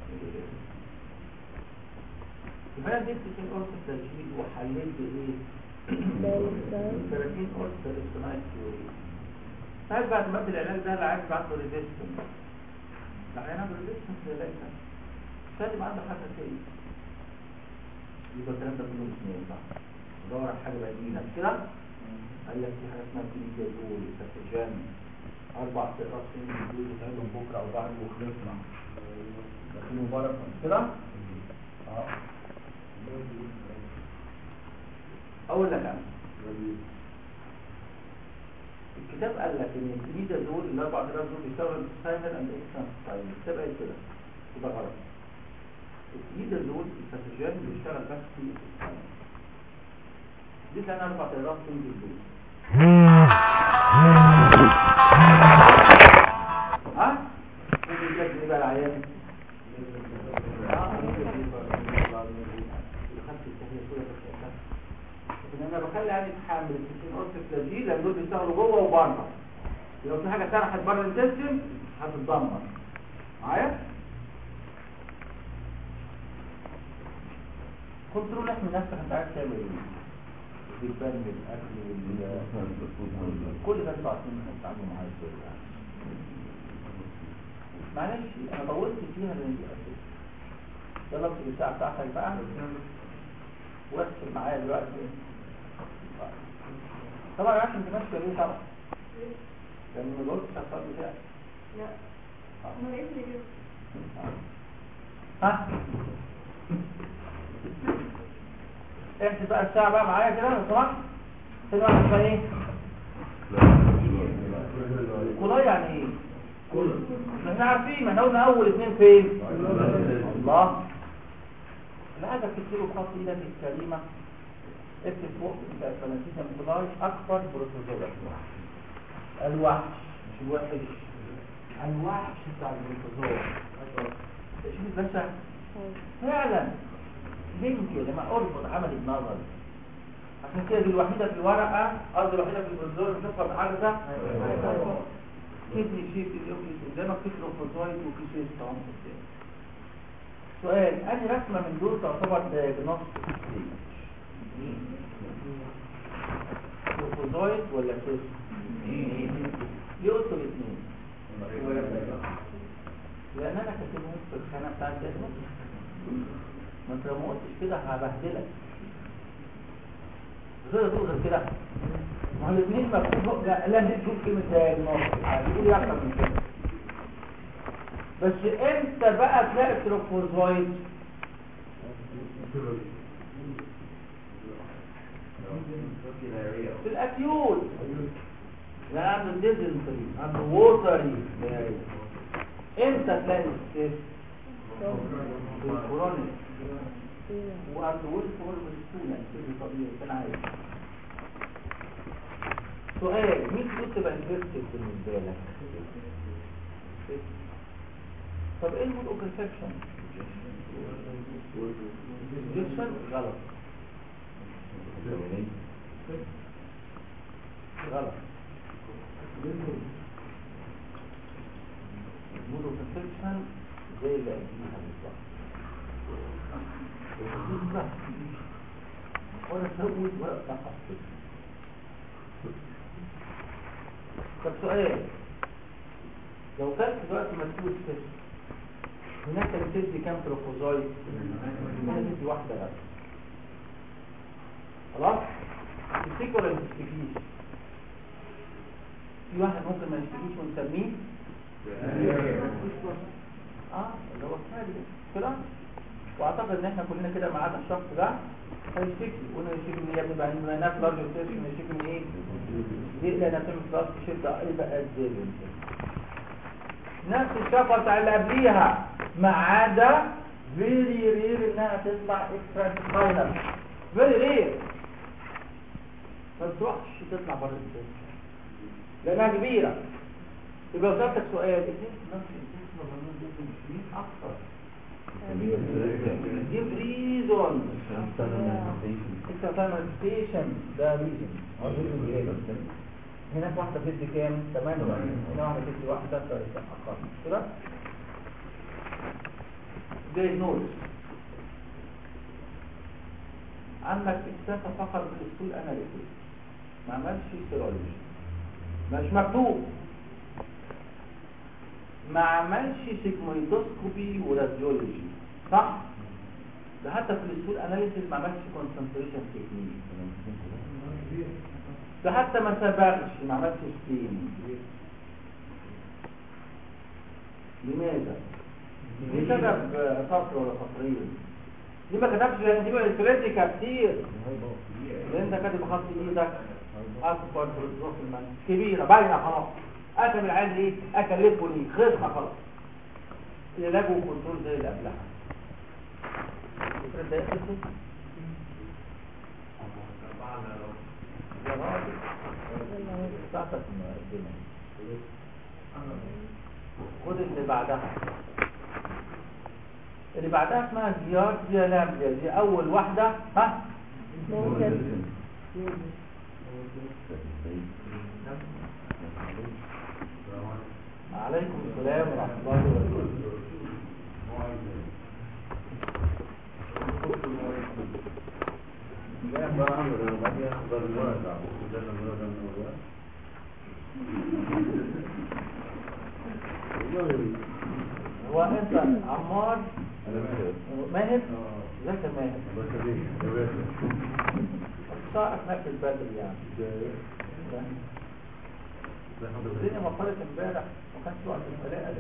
يبقى انا جبت 90 قرص التجميل وحليت بايه؟ ثالث 30 قرص الاجتماع الأوليد ساعات بعد ما ادي العلاج ده اللي عايز عنده ريزيستنس العيان عنده ريزيستنس للعلاج سالم عنده حساسية يبقى الكلام ده كله مش ينفع دور على حاجة بديلة مش كده قال لك في حاجة اسمها بيليزول ساتوجان أربع سقراط سن دول بتعملهم بكرة أو بعد وخلصنا داخلين مبارك مش كده؟ اه أقول لك أنا الكتاب قال لك إن الكليدة دول الأربع سقراط دول بيشتغلوا سايمر أند إكسترا سايمر الكتاب قال كده يبقى غلط الجديد دول الفاتوجين بيشتغل بس في السيستم دي كان اربع طيارات تنزل دول ها ممكن يجيب ايه بقى العيان لكن انا بخلي عادي يتحمل الستين قرص فلاجيل لان دول بيشتغلوا جوه وبره لو في حاجه سرحت بره السيستم هتتدمر معايا كنترول احمي نفسك انت عايز تعمل ايه بتبان من الاكل وال كل ده انتوا عارفين انكم بتتعاملوا معاه ازاي يعني معلش انا طولت فيها لان دي اساس يلا امسك الساعه بتاعتك بقى واحسب معايا دلوقتي طبعا عشان انت ماشي ليه طبعا لان ما قلتش الصوت بتاعك لا آه. ما اسمي كده ها احسب بقى الساعة بقى معايا كده لو سمحت ثاني واحد اسمها ايه؟ كولاي يعني ايه؟ احنا عارفين ما احنا قلنا اول اثنين فين؟ الله لا عايزك تكتبه بخط ايدك الكريمة اكتب فوق بتاع الفلانسيزم كولاي اكبر بروتوزولا الوحش مش الوحش الوحش بتاع البروتوزولا شوف بس فعلا يمكن لما اربط عمل النظر عشان كده دي الوحيدة في الورقة قصدي الوحيدة في البروتوزولا بنشوفها بحاجة كدني شيب اليوكليس قدامك تكتب فوتويد وكيسيس طعام قدامك سؤال أنهي رسمة من دول تعتبر diagnostic stage؟ فوتويد ولا كيس؟ ليه قلت الاثنين؟ لأن أنا كاتبهم في الخانة بتاعت diagnostic ما انت لو ما قلتش كده هبهدلك غير تقول غير كده ما هو الاثنين مكتوب لا لازم تشوف كلمه دايجنوستيك هتقول اكتر من كده بس امتى بقى تلاقي تروفوزويد في الاكيوت لا عنده ديزنتري عنده ووتري امتى تلاقي السيف في الكورونيك وعنده وصف هو المسؤول كل طبيعي كان عايز سؤال مين كنت تبقى انفستد بالنسبه لك طب ايه المود اوكسبشن جيكشن غلط غلط المود اوكسبشن زي اللي قبليها بالظبط بالظبط. ولا سوي ولا تحصل طب سؤال لو كانت دلوقتي مسؤول تست هناك بتدي كام تروفوزايت هنا بتدي واحدة بس خلاص تفتكر ولا ما تفتكيش في واحد ممكن ما يشتكيش ونسميه اه اللي هو الثاني كده واعتقد ان احنا كلنا كده ما عدا الشخص ده هيشتكي وانا يشتكي من يا ابني بقى من هناك لارج ستيشن يشتكي من ايه ليه لان بتعمل كلاس شده ايه بقى ازاي نفس الشفره بتاع اللي قبليها ما عدا فيري رير انها تطلع اكسترا سباينال فيري رير ما تروحش تطلع بره الجسم لانها كبيره يبقى لو سالتك سؤال الجسم نفس الجسم الغنون ده مش ليه اكتر give reason external manifestation ده reason هناك واحدة بتدي كام؟ 48 هنا واحدة بتدي واحدة أقل كده؟ زي نوت عندك اكتفى فقط بالاسطول اناليسيس ما عملش سيرولوجي مش مكتوب ما عملش سيجمويدوسكوبي وراديولوجي صح؟ ده حتى في الاسطول اناليسيس ما عملش كونسنتريشن تكنيك ده حتى ما سبقش ما عملش ستين لماذا؟ دي سبب سطر ولا سطرين دي ما كتبش لان دي من الكريتيكا كتير لان انت كاتب بخط ايدك اكبر بروح المن كبيره باينه خلاص اكل العين ايه اكلفه ليه خلصها خلاص علاج وكنترول زي اللي قبلها الفكرة ده يخلص يا راجل بتاعتك مقدمة خد اللي بعدها اللي بعدها اسمها جيارجيا لامبيا دي اول واحدة ها ممكن عليكم السلام ورحمة الله وبركاته هو انت عمار ماهر ازيك يا ماهر تعرف نفس البدري يعني الدنيا مطرت امبارح ما كانش وقت الفلاقه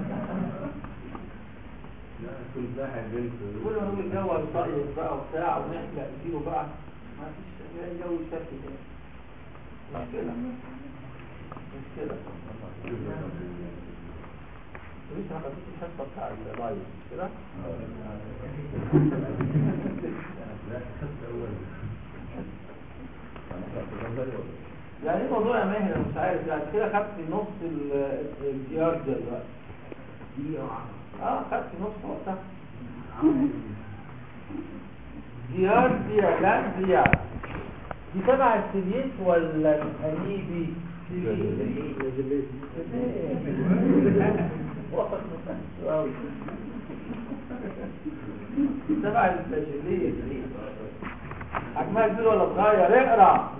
كل ما نقول الجو هيطيب بقى وبتاع ونحلق فيه بقى ما فيش جو شكل كده مشكلة مشكلة لسه ما خدتش الحصة بتاع اللايف مش كده؟ يعني ايه موضوع يا ماهر انا مش عارف يعني كده خدت نص الديار ده دلوقتي اه خدت نص وقتها ديار ديار لا ديار دي تبع السليت ولا الانيبي وقت مفهوم أوي. تبع الفاشلية حجمها كبير ولا صغير اقرا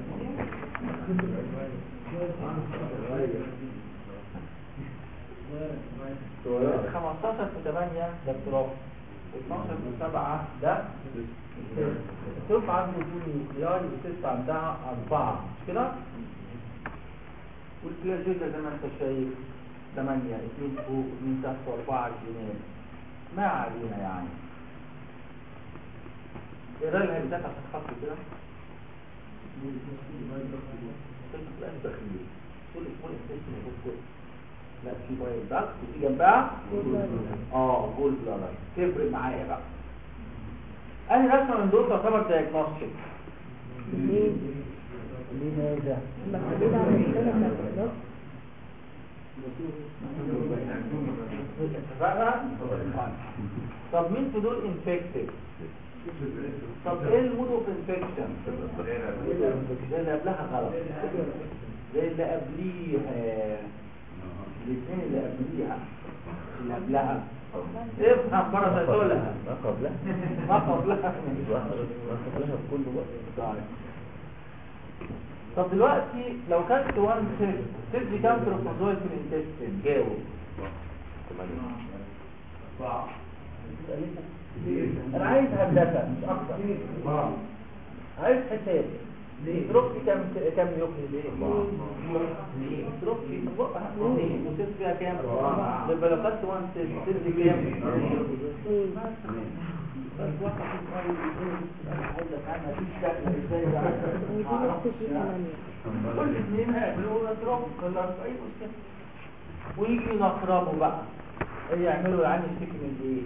خمستاشر في تمانية ده اضطراب 12 في سبعة ده الطب عنده طول نيوكلياي والست عندها أربعة مش كده؟ والبلاجيلا زي ما انت شايف ثمانية اثنين فوق اثنين تحت واربعة على الجنان ما علينا يعني اقرا لها بتاعت عشان خاطر كده تبقى بخيل كل اسمه اسمه موجود لا في بايل داكت وفي جنبها اه جول بلادر تفرق معايا بقى انا رسمه من دول تعتبر دايجنوستيك ليه؟ لماذا؟ لما حبيت اعمل كده كان بالظبط اتفقنا؟ طب مين في دول انفكتد؟ طب ايه المود اوف انفكشن؟ زي اللي قبلها غلط زي اللي قبليها الاثنين اللي قبليها اللي قبلها افهم باراسيتولها ما قبلها ما قبلها ما قبلها بكل وقت طيب. طب دلوقتي لو كانت وان سيل تدي كام تروفوزويد في الانتستين جاوب انا عايز هندسه مش اكتر عايز حساب تروفي كام كام يوكلي ليه تروفي بقى وتدي فيها كام يبقى لو خدت وان سيل تدي كام اثنين بس واحد يقول انا عايز افهمها دي شكلها ازاي بقى ودي نفس الشيء ثمانية كل اثنين هيعملوا نضرب كلها في اي مشكله ويجي نخربوا بقى ايه يعملوا يعني يشتكي من ايه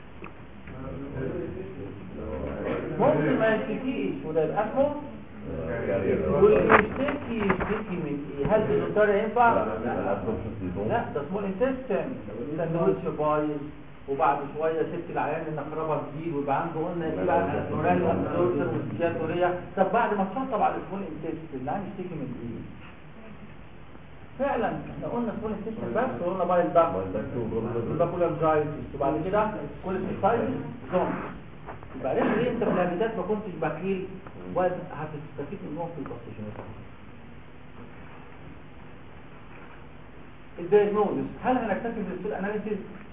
ممكن ما يشتكيش وده يبقى اسمه واللي يشتكي يشتكي من ايه هل الدكتور ينفع لا ده اسمه الانتستين ساندوتش بايظ وبعد شويه سبت العيان ان نخربها جديد ويبقى عنده قلنا دي بقى نورال ابسوربشن وسكياتوريا طب بعد ما تشطب على الاسمول انتستين العيان يشتكي من ايه فعلا احنا قلنا اسمول انتستين بس وقلنا بايل داكت الباكولارجايتس وبعد كده كل السايتس زون يبقى ليه ليه انت في الهابيتات ما كنتش بخيل وهتستفيد منهم في الباستيشنات الدايجنوزس هل هنكتفي بالسول اناليسيس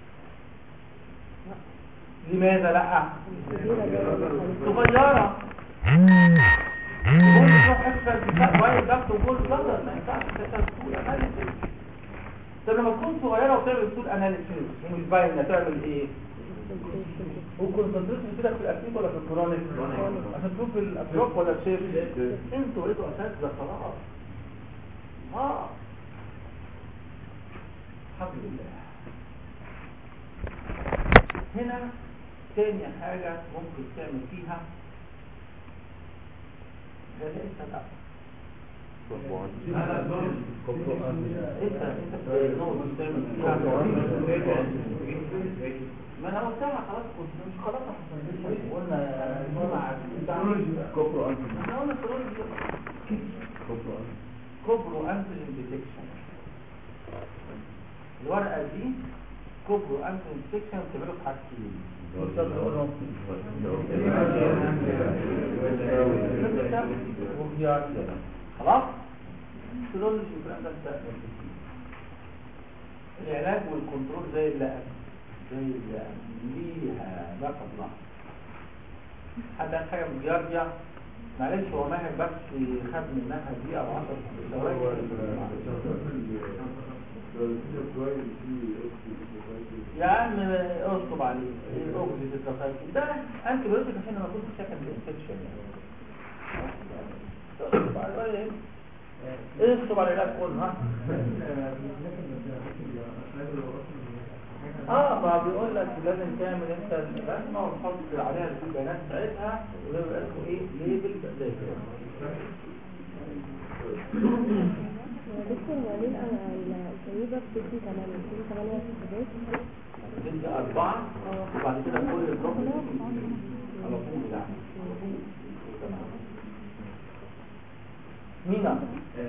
لماذا لا كبيرة جدا صغيره يقول تروح اكثر بايل داكت وجول بلدر ما ينفعش تعمل سول اناليسيس طب لما تكون صغيره وتعمل سول اناليسيس ومش باينه تعمل ايه وكونسنتريشن كده في الاكتيف ولا في الكرونيك عشان تشوف الاتروك ولا الشيف انتوا بقيتوا اساتذه خلاص اه الحمد لله هنا تاني حاجة ممكن تعمل فيها ده لسه لا انت انت بتنوز تعمل فيها ما انا قلتها خلاص كنت مش خلاص احنا قلنا قلنا كوبرو أنت احنا قلنا سيرولوجي كوبرو أنت كوبرو انتيجين ديتكشن الورقه دي كوبرو انتيجين ديتكشن بتعمله في حاجتين خلاص سيرولوجي والكلام ده انت العلاج والكنترول زي اللي قبل زي اللي قبل ليها لا قبلها حد عايز حاجه من جارجيا معلش هو ماهر بس خد منها دقيقه او 10 ثواني يا عم اصطب عليه الاوكسيد التخيل ده انت بيوتك عشان ما كنتش ساكن بالانفكشن يعني اصطب عليه ايه اصطب على العلاج كله ها اه ما بيقول لك لازم تعمل انت الرسمه وتحط عليها البيانات بتاعتها ويبقى اسمه ايه ليبل زي كده دكتور وليد انا الكنيبة بتدي ثمانية بتدي ثمانية حسابات تدي أربعة وبعد كده كل الرقم على طول يعني مينا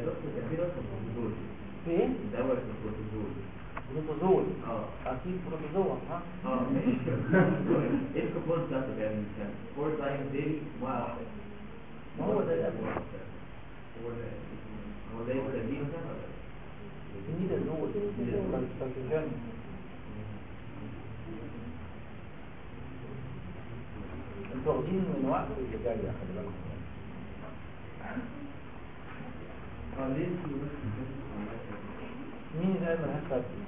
في ايه؟ بروتوزول اه اكيد بروتوزول ها اه ماشي ايه الكوبون بتاعته كان كان فور تايم ديلي واحد ما هو ده الأول هو ده هو ده التدريب مثلا ولا مين الأول كالسيجن انتوا واخدين من وقت اللي جاي خلي بالكم اه ليه مين ده ملهاش فايدة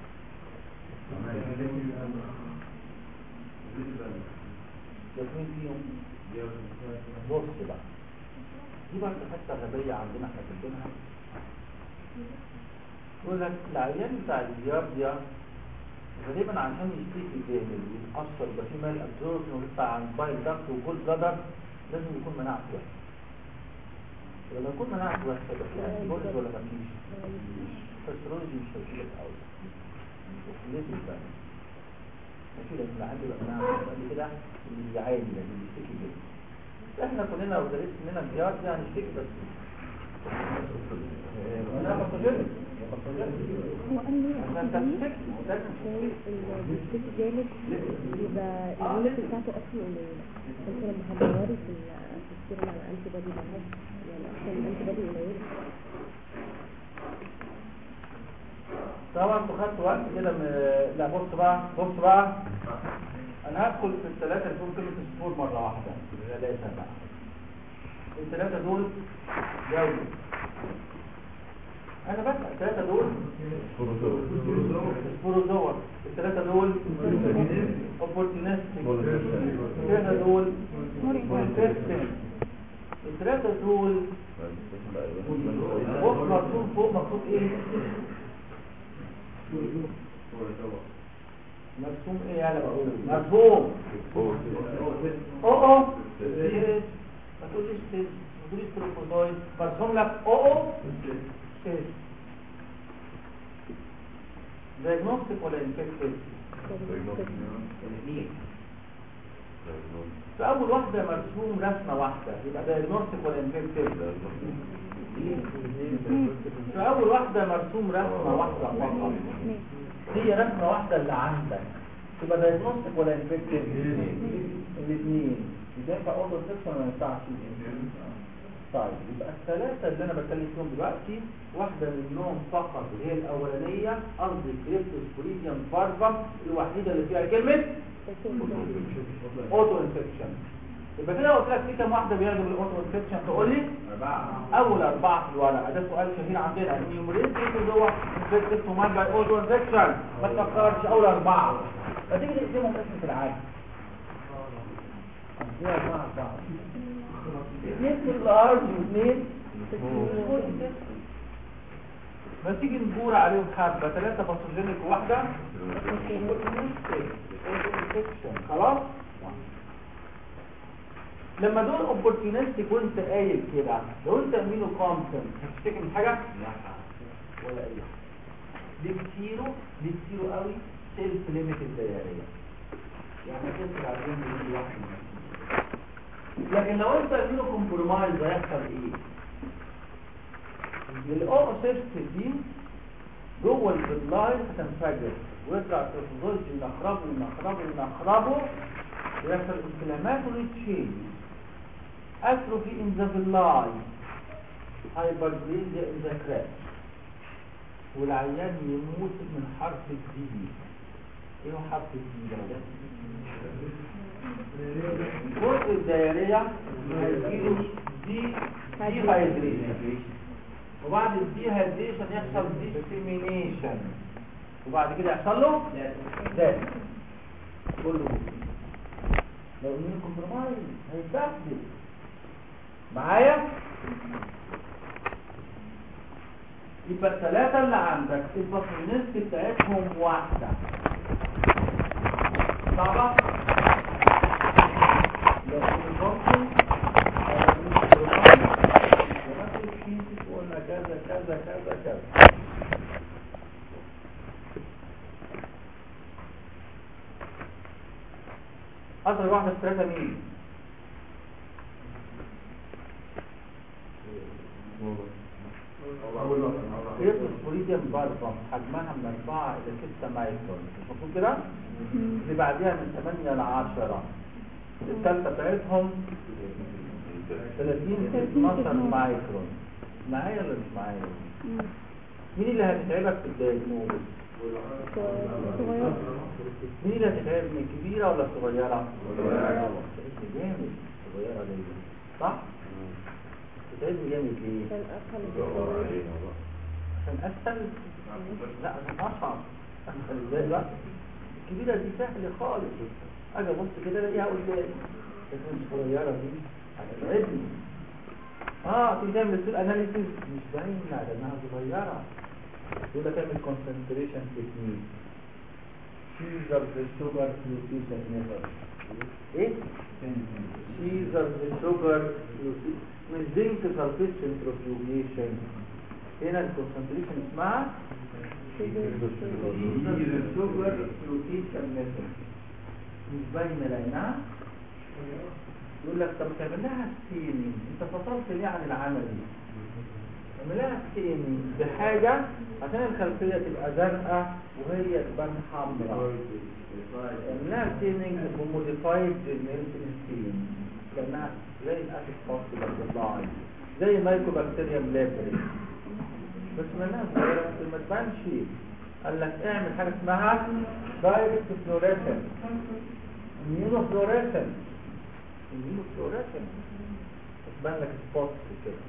ياسمين فيهم بص بقى دي برضه حته غبيه عندنا احنا كاتبينها يقول لك العيان بتاع الجيارديا غالبا عشان يشتكي جامد ويتأثر يبقى في مال ابزوربشن ويطلع عن بايل داكت وجول بلادر لازم يكون مناعته وحشه لما يكون مناعته وحشه يبقى في انتي بوديز ولا مفيش فالسيرولوجي مش هيفيدك قوي ليه بقى ماشي لان اللي عندي بقى انا قبل كده اللي بيعاني ده اللي بيشتكي جدا احنا كلنا لو درست مننا امتياز دي هنشتكي بس انا بطجلك هو قال لي عشان انت بتشتكي لازم عشان البيت جامد يبقى اليونت بتاعته اصلا قليله فانت لما هتدوري في ال- في السيرم على انتي بادي مالهاش يعني اصلا الانتي بادي قليله طبعا انتوا خدتوا وقت كده من... لا بص بقى بص بقى انا هدخل في الثلاثه اللي دول كلمه السبور مره واحده ثلاثه بقى الثلاثه دول جوده انا بسال الثلاثه دول سبوروزور الثلاثه دول اوبورتونستيك الثلاثه دول كونتستنت الثلاثه دول فوق مكتوب فوق مكتوب ايه مرسوم ايه يالا بقول مرسوم او او إيه؟ ما تقوليش سيل ما تقوليش تروفوزويد مرسوم لك او او سيل دايجنوستيك ولا انفكتيف الاثنين في اول واحده مرسوم رسمه واحده يبقى دايجنوستيك ولا انفكتيف في اول واحده مرسوم رسمه واحده فقط هي رسمه واحده اللي عندك تبقى دايجنوستيك ولا انفكتيف الاثنين ينفع اوضه سكشن ولا ما ينفعش طيب يبقى الثلاثه اللي انا بتكلم فيهم دلوقتي واحده منهم فقط اللي هي الاولانيه قصدي كريبتوسبوريديوم فارفا الوحيده اللي فيها كلمه اوتو انفكشن يبقى كده قلت لك في كام واحده بياخدوا بالاوتو انفكشن تقول لي أربعة اول اربعه في الورقه ده سؤال شهير عندنا النيومريت جوه انفكتد ومان باي اوتو انفكشن ما تفكرش اول اربعه ما تيجي تقسمهم اسم في العادي دي اربعه اربعه اثنين في الارض واثنين ما تيجي نجور عليهم حبه ثلاثه باثوجينيك وواحده خلاص لما دول اوبورتيونستيك وانت قايل كده لو انت امينو كومبتنت هتشتكي من حاجه ولا اي حاجه دي كتيرو دي كتيرو قوي سيلف ليميتد دايريه يعني تنزل على الجنب دي واحده لكن لو انت امينو كومبرومايز هيحصل ايه الاوسيست دي جوه البلاين هتنفجر ويطلع التروفوزولوجي ينخربه ينخربه ينخربه ويحصل انفلاماتوري تشينج atrophy in the villi hyperplasia in the crack والعيان يموت من حرف الدي ايه هو حرف الدي ده جزء الدايرية هيجيله دي دي هايدريشن وبعد الدي هايدريشن يحصل ديسيمينيشن وبعد كده يحصل له ده كله لو مين كومبرومايز هيتبدل معايا يبقى الثلاثة اللي عندك البطرينست بتاعتهم واحدة صعبة لكن البطرين قلنا كذا كذا كذا كذا أصغر واحدة في ثلاثة مين؟ البوليديوم باربم حجمها من 4 إلى 6 مايكرون مش مكتوب كده؟ اللي بعديها من 8 ل 10 الثالثة بتاعتهم 30 ل 12 مايكرون معايا ولا مش معايا؟ مين اللي هتتعبك في الدايجنوز؟ صغير مين اللي هتتعب من الكبيرة ولا الصغيرة؟ جامد صغيرة ليه؟ صح؟ بتتعب جامد ليه؟ كان أفهم عشان اسهل لا عشان اصعب اسهل ازاي بقى الكبيره دي سهله خالص اجي ابص كده الاقيها قدامي لكن الصغيره دي هتتعبني اه تيجي تعمل السيل اناليسيس مش باينه لانها صغيره يقول لك اعمل كونسنتريشن تكنيك سيزر بالشوجر فلوتيشن ميثود ايه؟ سيزر بالشوجر من زنك سلفيت سنترفيوجيشن هنا الكونسنتريشن اسمها سيزر بالشوجر فلوتيشن ميثود مش باينه لانها يقول لك طب تعمل لها ستيننج انت فصلت ليه عن العملي تعمل لها ستيننج بحاجه عشان الخلفيه تبقى زرقاء وهي تبان حمراء تعمل لها ستيننج بموديفايد ستين كانها زي الاسيد فوسفور بتطلع زي مايكوبكتيريا لابري بس منها صغيرة بس ما تبانش قال لك اعمل حاجة اسمها دايركت فلوريسن اميونو فلوريسن اميونو فلوريسن تبان لك سبوت كده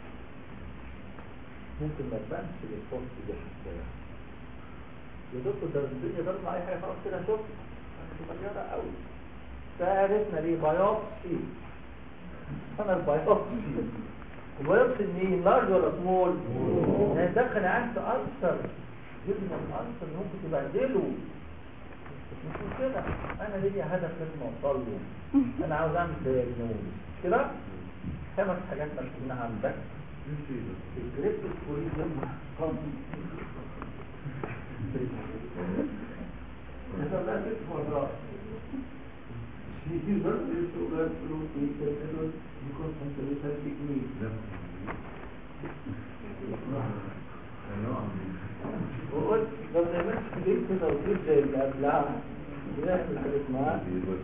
ممكن ما تبانش السبوت دي حتى يا دكتور ده الدنيا تطلع اي حاجة خلاص كده شوف صغيرة قوي فعرفنا ليه بايوبسي انا البايوبسي وبيبص منين لارج ولا سمول يعني ده كان عايز تأثر جبنا الأنسر اللي ممكن تبهدله مش مشكلة أنا ليا هدف لازم أوصل له أنا عاوز أعمل دياجنوز كده خمس حاجات مكتوبين عندك الجريب الكوريزم هذا لا ست مرات She does this to learn through the method because conservation technique. وقلت لو ما نعملش كليب كده وكليب زي اللي قبلها بنعمل حاجة اسمها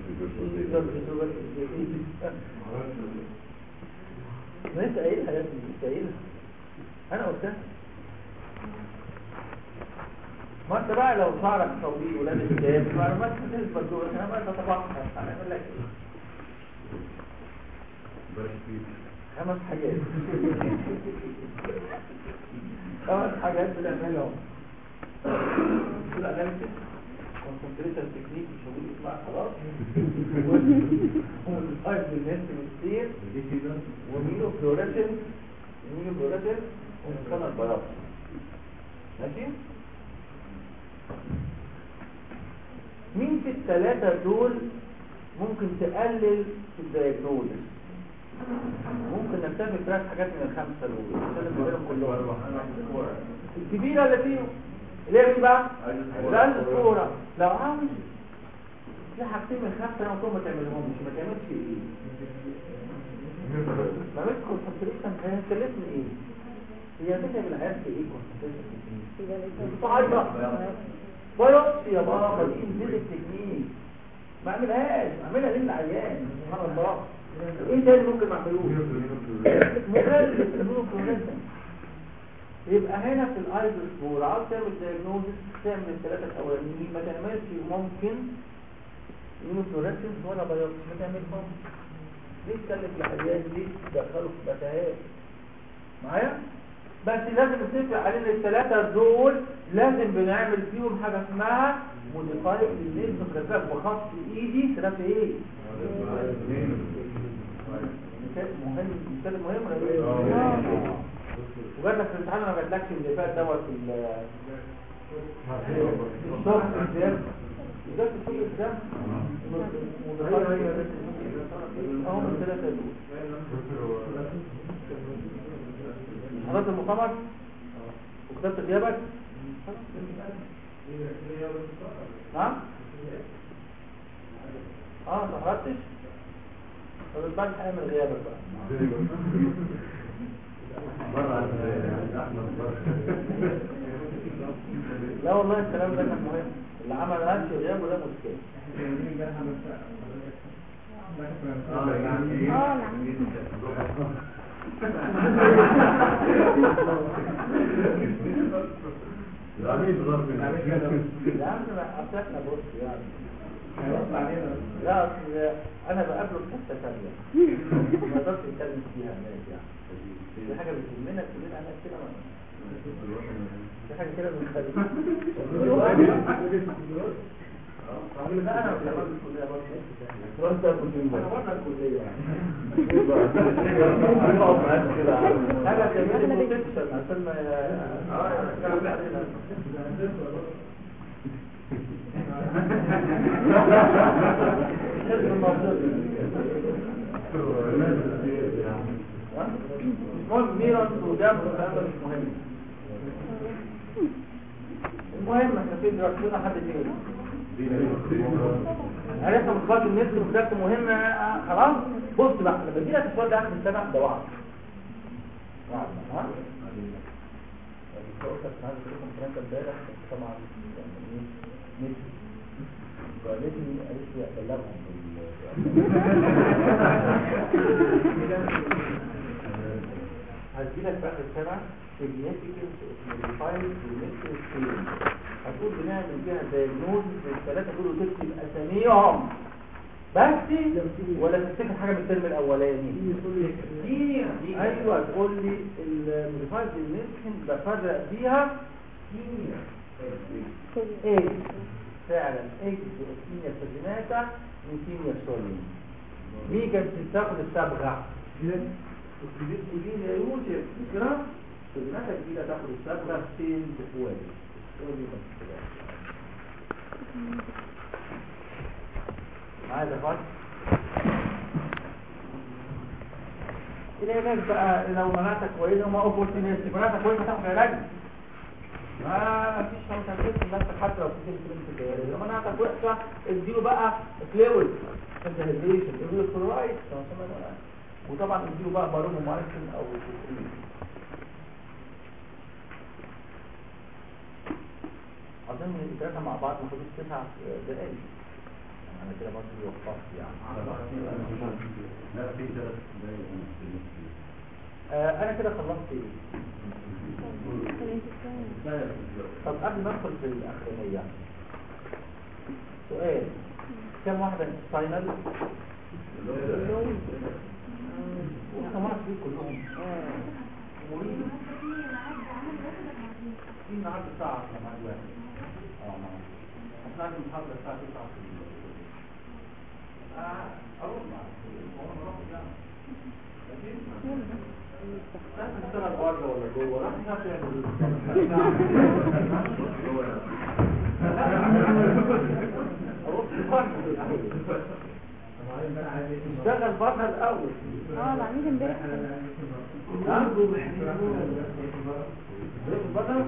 ما انت قايلها يا ابني انت قايلها انا قلتها ما انت بقى لو شعرك طويل ولابس جاب معلومات هتثبت جوه انا بقى تتبقى هنعمل لك ايه خمس حاجات خمس حاجات بنعملهم لا نمسك كونسنتريشن تكنيك مش هقول اسمها خلاص والفايف بالناس بالسير ومينو فلوريسن مينو فلوريسن ونسكن البياض ماشي مين في الثلاثة دول ممكن تقلل في الدياجنوز ممكن نكتفي ثلاث حاجات من الخمسة دول عشان نقولهم كلهم الكبيرة اللي فيهم اللي هي مين بقى؟ ده الصورة لو عاوز في حاجتين من الخمسة انا قلت ما تعملهمش ما تعملش ايه؟ ما مش كونسنتريشن هي كلمتني ايه؟ هي بتعمل العيال في ايه كونسنتريشن؟ صعيدة بايوبسي يا بابا دي انزل التكنيك ما اعملهاش اعملها للعيان سبحان الله ايه تاني ممكن ما اعملوش مغلف المونوكلونيزم يبقى هنا في الايزوسبور عاوز تعمل دايجنوزس تعمل الثلاثه الاولانيين ما تعملش ممكن مونوكلونيزم ولا بايوبسي ما تعملهمش ليه تكلف العيان ليه تدخله في متاهات معايا بس لازم نتفق علينا الثلاثة دول لازم بنعمل فيهم حاجة اسمها موديفايد للنيل بخلاف بخط ايدي ثلاثة ايه؟ مثال مهم مثال مهم ولا ايه؟ وجات لك في الامتحان ما جاتلكش اللي فات دوت في الشهر الزيادة وجات في كل الزام موديفايد اهو من الثلاثة دول حضرت المؤتمر وكتبت غيابك نعم اه ما حضرتش طب بعد هيعمل غيابك بقى لا والله الكلام ده كان مهم اللي عمل هاتش غياب وده مشكله اه نعم العميد ضرب يا عم اصلنا بص يعني لا اصل انا بقابله في حته ثانيه ما اقدرش اتكلم فيها هناك يعني دي حاجه بتهمنا كلنا هناك كده دي حاجه كده بنخلي لا انا مش هبقى الكليه برضه وانت كنت انا بره الكليه يعني حاجه تعمل لي بروتكشن عشان ما اه علينا المهم ميران ودم والكلام ده مش مهم المهم احنا فين دلوقتي فينا حد تاني عرفنا مصفات النسل وكتابة مهمة آه، خلاص بص بقى لما يجي لك السؤال ده اخر السنة ده وعد وعد ها الدكتور كانت عايزة تقول لكم الكلام ده امبارح بس طبعا يعني ايه نسي فقالتني قالت لي ابلغهم هتجيلك في اخر السنة significance of modified geometric theorem هتقول بنعمل بيها دايجنوز الثلاثة دول وتكتب اساميهم بس ولا تفتكر حاجة من الترم الاولاني ايوه تقول لي الموديفايد جيومتريك بفرق بيها ايه فعلا ايه كيميا سجيناتا من كيميا سولين مين كانت بتاخد الصبغه الكبير كلين يا يوسف فكرة سجيناتا جديدة تاخد الصبغه سين تفوالي تفوالي بس كده معايا ده فرق العلاج بقى لو مناعتك كويسه وما اوبورتينيستي مناعتك كويسه تاخد علاج ما فيش حاجه تنسى نفسك حتى لو في كلمه الجوال لو مناعتك وحشه اديله بقى فلويد سنتيزيشن اديله كلورايد وطبعا اديله بقى بارومو ماركن او سوفرين اظن الثلاثه مع بعض ما خدوش تسع دقائق انا كده برضه وقفت يعني لا في ثلاث دقايق آه انا كده خلصت ايه طب قبل ما ادخل في الاخرانيه سؤال كم واحده فاينل كم واحده فيه كلهم مريض في النهارده الساعه 10 مع الواحد اه مع احنا عندنا المحاضره الساعه 9 في الليل. اه اروح معاك هو انا بروح الجامعه لا تشتغل بره ولا جوه راح يشوف يعمل اشتغل بره الاول اه العميد امبارح ها؟ بره؟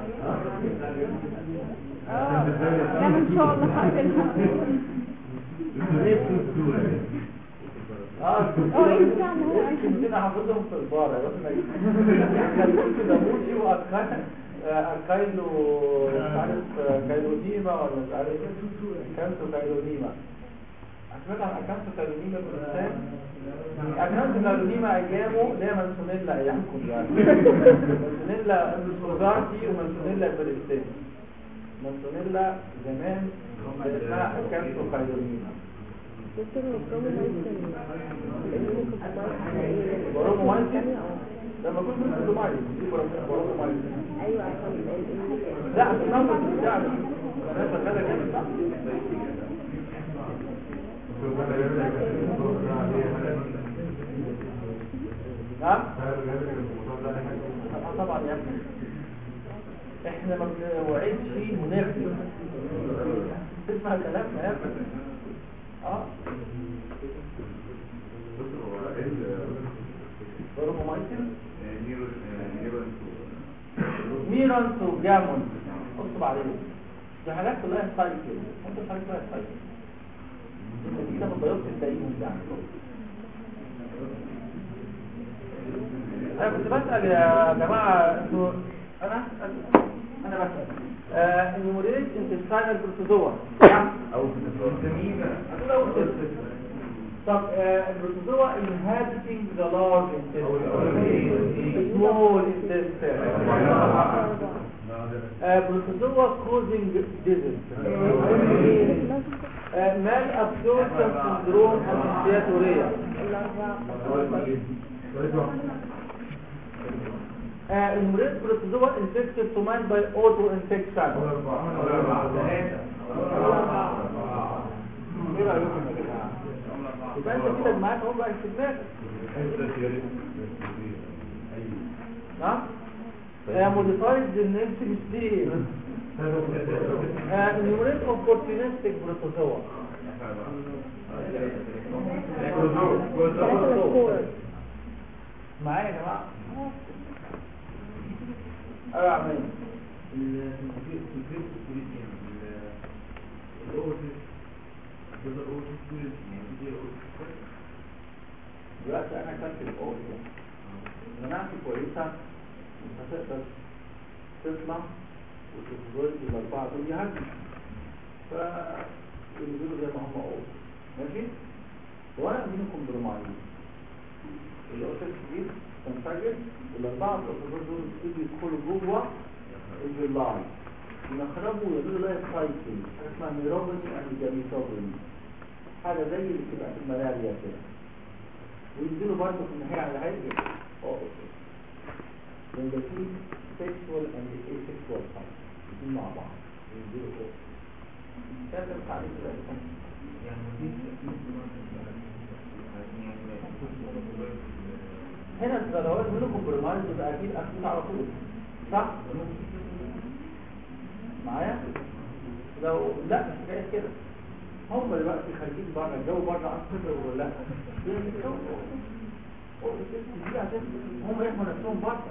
اه لا ان شاء الله هقفلها اه اه انت عم هو يمكن كده حافظهم في البارة خليك داموسي واركايلو مش عارف كايلوديما ولا مش عارف كانتو كايلوديما سمعت عن اكانتو كايلوديما في الانسان اكانتو كايلوديما ايامه اللي هي منسونيلا ايامكم يعني منسونيلا سوزارتي ومنسونيلا بريستين منسونيلا زمان كان اسمها اكانتو كايلوديما دكتور مكرمه ممكن برومو مايسين لما كنت بنقول مايسين دي برومو مايسين ايوه عشان ال- لا عشان نمبر بتاع انا شغاله كده صح نعم آه طبعا يا ابني احنا ما بنوعدش منافس تسمع كلامنا يا ابني اه برومو مايسين ميرانس وجامون اكتب عليهم دي حاجات كلها سايكل انت حاجات كلها سايكل دي ده مضيوف التقييم بتاعك انا كنت بسأل يا جماعة انتوا انا أسأل. انا بسأل آه النموريت انتستاينال بروتوزوا او في هتقول اول كده طب آه البروتوزوا inhabiting the large intestine small intestine آه بروتوزوا causing disease آه mal absorption syndrome and dysauria آه المريض بروتوزوا infected to man by auto infection ايه رأيكم يا جماعة؟ يبقى انت كده معاك اهو بقى في دماغك نعم آه modified genetic ستيل آه نيوريت opportunistic بروتوزوا ثلاثة سكور معايا يا جماعة ايوه يا عمين ال- في الجزء الكبير يعني ال- الأوفر دلوقتي انا كانت الاول مناعتي كويسه مش هتقدر تطلع وتفضل الاربعه دول يهدوا فينزلوا زي ما هم اول ماشي وانا ادينكم برمعين الاوتيل الكبير تنفجر والاربعه الاوتيل دول يبتدوا يدخلوا جوه الجلاي يخرجوا ويعملوا لايف سايكل حاجه اسمها ميروبني اند جاميتوبني حاجه زي اللي بتبقى في الملاريا كده وينزلوا برضه في النهايه على هيئه اوبوزيت يبقى في سيكشوال اند asexual سايكل الاثنين مع بعض ينزلوا فوق كده بتعرف ازاي هنا الصلوات منكم برمال تبقى اكيد اكيد على طول صح معايا لو لا مش جاي كده هم دلوقتي خارجين بره الجو بره اكتر ولا لا هم يحموا نفسهم بره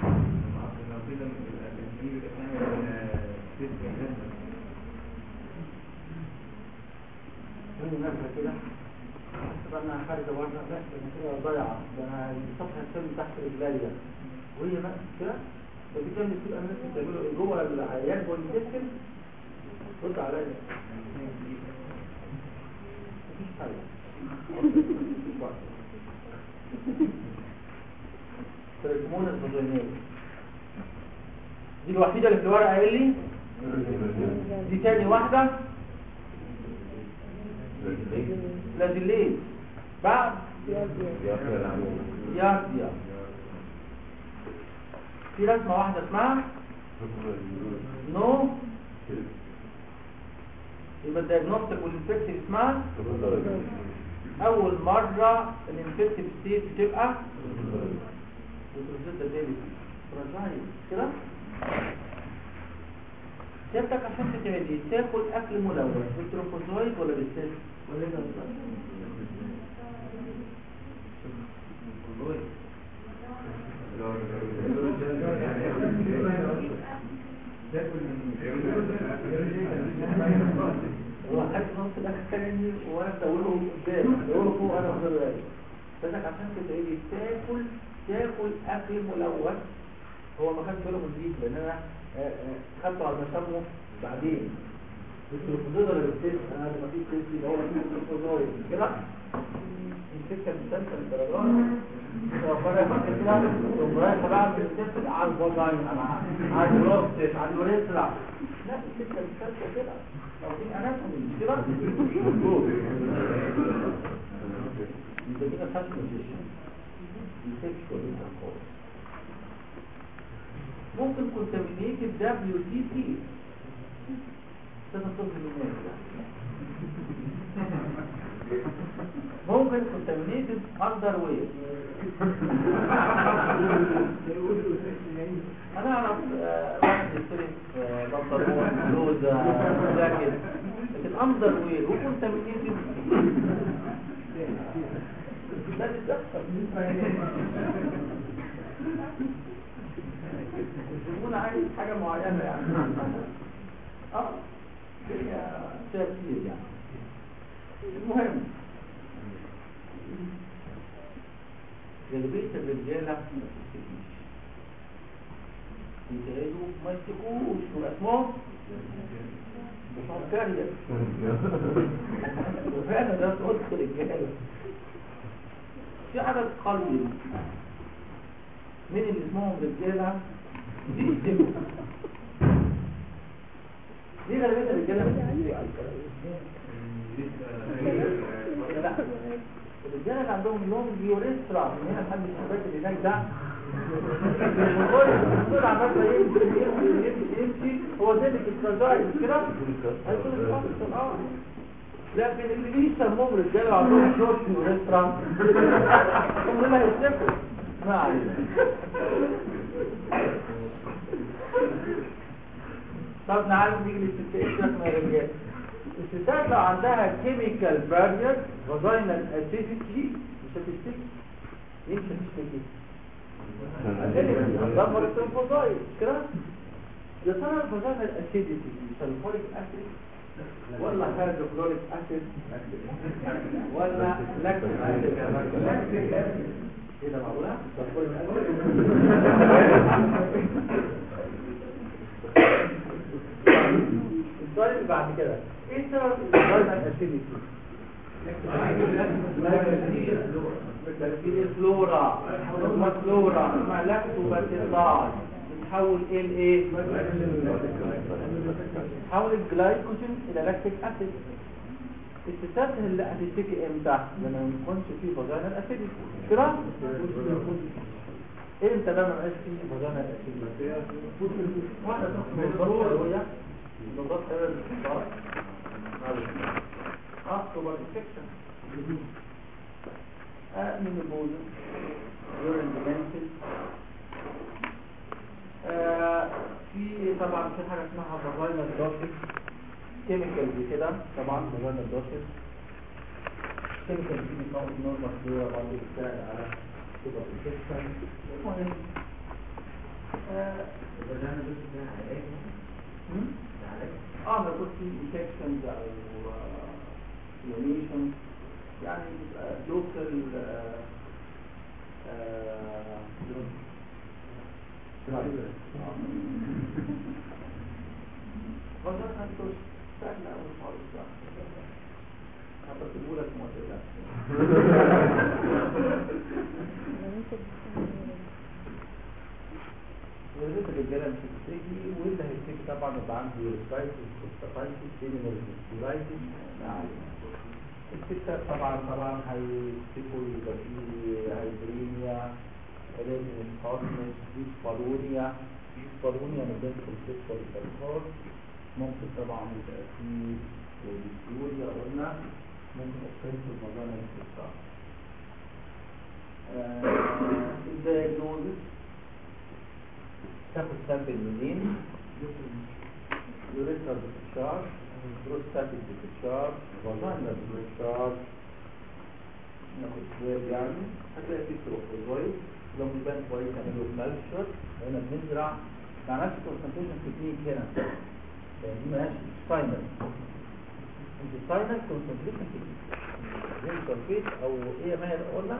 هي نازله كده طب انا خارجه بره بس انا كده ضايعه ده انا الصفحه السن تحت رجليا وهي بقى كده فدي كان بتبقى الناس بتعمله إيه؟ جوه العيان جوه الجسم رد عليا مفيش حاجه ترجمون الفضلانية دي الوحيدة اللي في الورقة قايل لي دي تاني واحدة لازلين بعد يارديا في رسمة واحدة اسمها نو يبقى الدياجنوستيك والانفكتيف اسمها اول مرة الانفكتيف ستيت بتبقى بترزيتا ديلي فراجايل كده سيادتك عشان تتعدي تاكل اكل ملوث بالتروفوزويد ولا بالسيس ولا هو حد نص الاكل الثاني وانا بدوره قدام بدوره فوق انا واخد بالي فانك عشان تتعدي تاكل تاكل اكل ملوث هو ما خدش باله من دي لان انا آه، آه، خدته على مسامه بعدين التلفزيون ولا بالسيس انا ما فيش سيس اللي هو فيه التلفزيون كده السكه بتسلسل الدرجات ربنا يفكر كده ثم رايح بقى من السيس على البوجاين على الروستس على الوريسلا لا السكه بتسلسل كده لو في اناتومي مش كده يبقى كده فاش بوزيشن السكشوال انتركورس ممكن كونتامينيتد دبليو سي سي ده تصل للناس ممكن كونتامينيتد اندر وير انا اعرف آه، واحد يشتري آه، بنطلون بلوزه جاكيت لكن اندر وير وكونتامينيتد ده اللي بيحصل الزبون عايز حاجة معينة يعني اه هي تفسير يعني المهم غالبية الرجالة ما تشتكيش يتعيدوا ما يشتكوش واسمهم بشعر كارية وفعلا ده تقول رجالة في عدد قليل من اللي اسمهم رجالة بيشتكوا ليه غالبية الرجالة بتشتكي؟ لا الرجالة اللي عندهم لون بيوريسترا من هنا لحد الشباك اللي هناك ده الدكتور عمال يمشي يمشي يمشي يمشي هو زي الكترازايد مش كده؟ هيكون الفصل اه لكن اللي بيسموهم رجاله عندهم شورت وريسترا هم اللي هيشتكوا ما علينا طب نعالج نيجي للستات شويه من الرجال الستات لو عندها كيميكال بارير فاجينال اسيديتي مش هتشتكي ليه مش هتشتكي؟ دمر التنفضايد كده يا ترى الفاجينال اسيديتي سلفوريك اسيد ولا هيدروكلوريك اسيد ولا لاكتيك اسيد لاكتيك اسيد ايه ده معقوله السؤال اللي بعد كده ايه سبب الفيتامين اسيديتي بكتيريا فلورا ثم فلورا مع لاكتوباسيلاي بتحول ايه لايه تحول الجلايكوجين الى لاكتيك اسيد الستات اللي هتشتكي امتى لما ما يكونش فيه فاجينال اسيديتي كده امتى بقى ما بقاش فيه فاجينال اسيديتي واحده تاخد بالضروره شويه بالضبط هذا الاختصار اكتوبر انفكشن من البوزن يورين ديمنسل في طبعا في حاجه اسمها فاجينال دوسيس كيميكال دي كده طبعا فاجينال دوسيس كيميكال دي بتنقص نورمال فلورا برضه بتساعد على اكتوبر انفكشن المهم الفاجينا بس ده علاج هم؟ ده علاج اه ما يكون في انفكشنز او inflammation يعني بيبقى لوكال والله هنتوش سهل أوي خالص بقى هبقى لك ما تقلقش ولذلك الرجاله مش هتشتكي واللي هيشتكي طبعا يبقى عنده يوريسايتس كوستافايتس سينيمال فيستولايتس الستات طبعا طبعا هيشتكوا يبقى فيه هايبرينيا ريزن هارنس ديسبالونيا ديسبالونيا من بين السيكشوال انتركورس ممكن طبعا يبقى فيه ديسيوريا قلنا ممكن اوفنس المجانا الاستفسار الدايجنوزس تاخد سامبل منين يوريثرال ديسشارج بروستاتيك ديسشارج فاجينال ديسشارج ناخد سواب يعني هتلاقي فيه تروفوزويد لو بيبان كويس نعمله كالتشر هنا بنزرع مع نفس الكونسنتريشن تكنيك هنا يعني دي مالهاش فاينل انت فاينل كونسنتريشن تكنيك زي السلفيت او ايه ما هي قلنا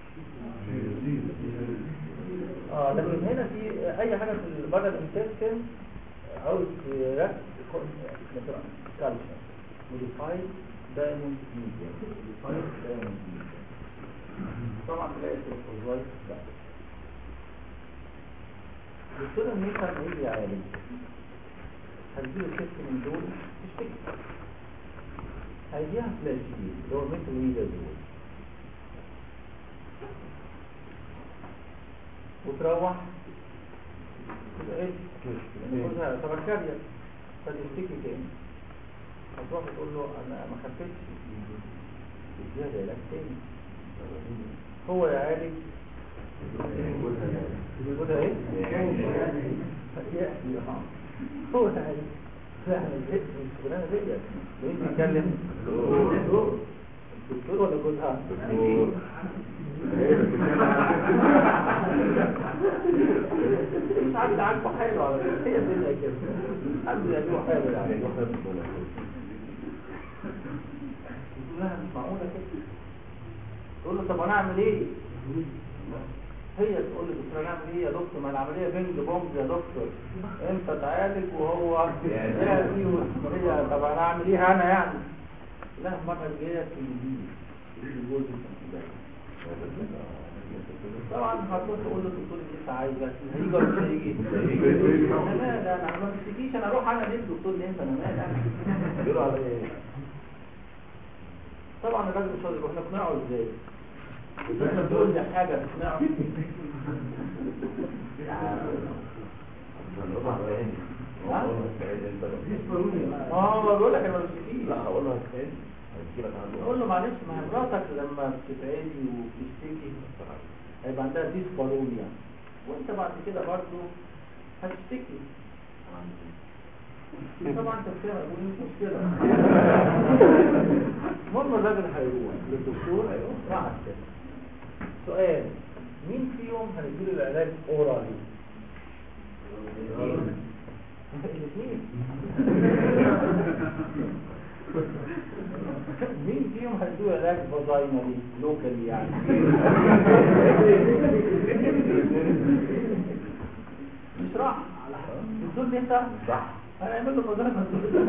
اه لكن هنا في اي حاجه في بره الانتستين عاوز ركز مثلا كالشر موديفايد دايموند ميديا موديفايد دايموند ميديا طبعا تلاقي الفوزايت ده الدكتور الميكا لما يجي يعالج هتجيله ست من دول تشتكي هيديها فلاش جديد اللي هو ميتو ويدا دول وتروح تبقى ايه جوزها طبعا كارير فتشتكي تاني هتروح تقول له انا ما خفتش اديها علاج تاني هو يعالج يقولها ايه؟ يأتي اه هو يعالج لا انا زهقت من الشغلانه ديت مين بيتكلم؟ الدكتور ولا جوزها؟ مش عارف عاجبه حلو على فكرة. هي الدنيا كده عاجبه يعجبه حلو يعني تقول لها مش معقولة كده تقول له طب انا اعمل ايه هي تقول لي دكتور انا اعمل ايه يا دكتور ما العمليه بينج بونج يا دكتور انت تعالج وهو يأتي وهي طب انا اعمل ايه انا يعني لا المره الجايه تجيبي الجوز طبعا هتروح تقول له الدكتور اللي انت عايزه هيجي ولا مش هيجي انا مالي انا ما بشتكيش انا اروح انا للدكتور اللي انت انا مالي انا بيقولوا على ايه؟ طبعا الراجل مش راضي يروح نقنعه ازاي انت بتقول لي حاجه تقنعه اه هو بيقول لك انا ما بشتكيش لا هقول له هتفين هيجي لك عنده اقول له معلش ما هي مراتك لما بتتعدي وبتشتكي هيبقى عندها ديسبارونيا وانت بعد كده برضه هتشتكي طبعا انت فاهم اقول مش مشكله المهم الراجل هيروح للدكتور مع الست سؤال مين فيهم هنديله العلاج اورالي الاثنين مين فيهم هيدوه علاج فاجينالي لوكالي يعني مش راح الدكتور ليه صح صح هنعمل له فاجينا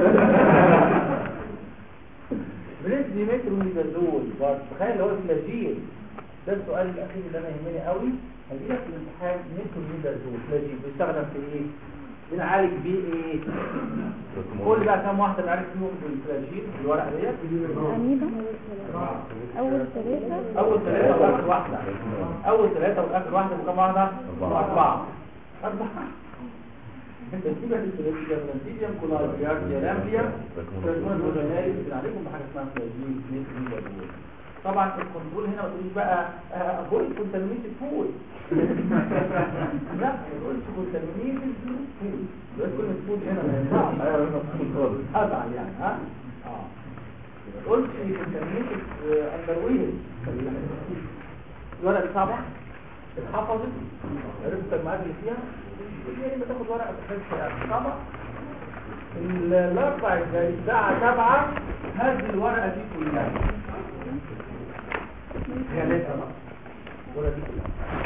بريدني مترونيدازول برضه تخيل هو الفلاجيل ده السؤال الاخير اللي انا يهمني قوي هيجي لك في الامتحان مترونيدازول فلاجيل بيستخدم في ايه بنعالج بيه ايه قول بقى كام واحده بنعالج فيهم بالفلاجيل في الورقه ديت أميبا أول ثلاثة اول ثلاثه واخر واحده اول ثلاثه واخر واحده وكم واحده اربعه اربعه نتيجة الفلسية نتيجة كولايبيا جلامبيا فرزون الوجنالي بنعالجهم بحاجة اسمها فلاجيل ميثرونيدازول طبعا الكنترول هنا ما تقوليش بقى افويد كونتامينيتد فود لا ما تقولش كونتامينيتد فود بس كلمة فود هنا ما ينفعش ايوه هنا في خالص ازعل يعني ها اه ما تقولش كونتامينيتد اندرويد الورقة دي صعبة اتحفظت عرفت المعاد اللي فيها يعني ما تاخد ورقة تحس يعني صعبة الاربع الجاي الساعة 7 هذه الورقة دي كلها هي لسه بقى الورقة دي كلها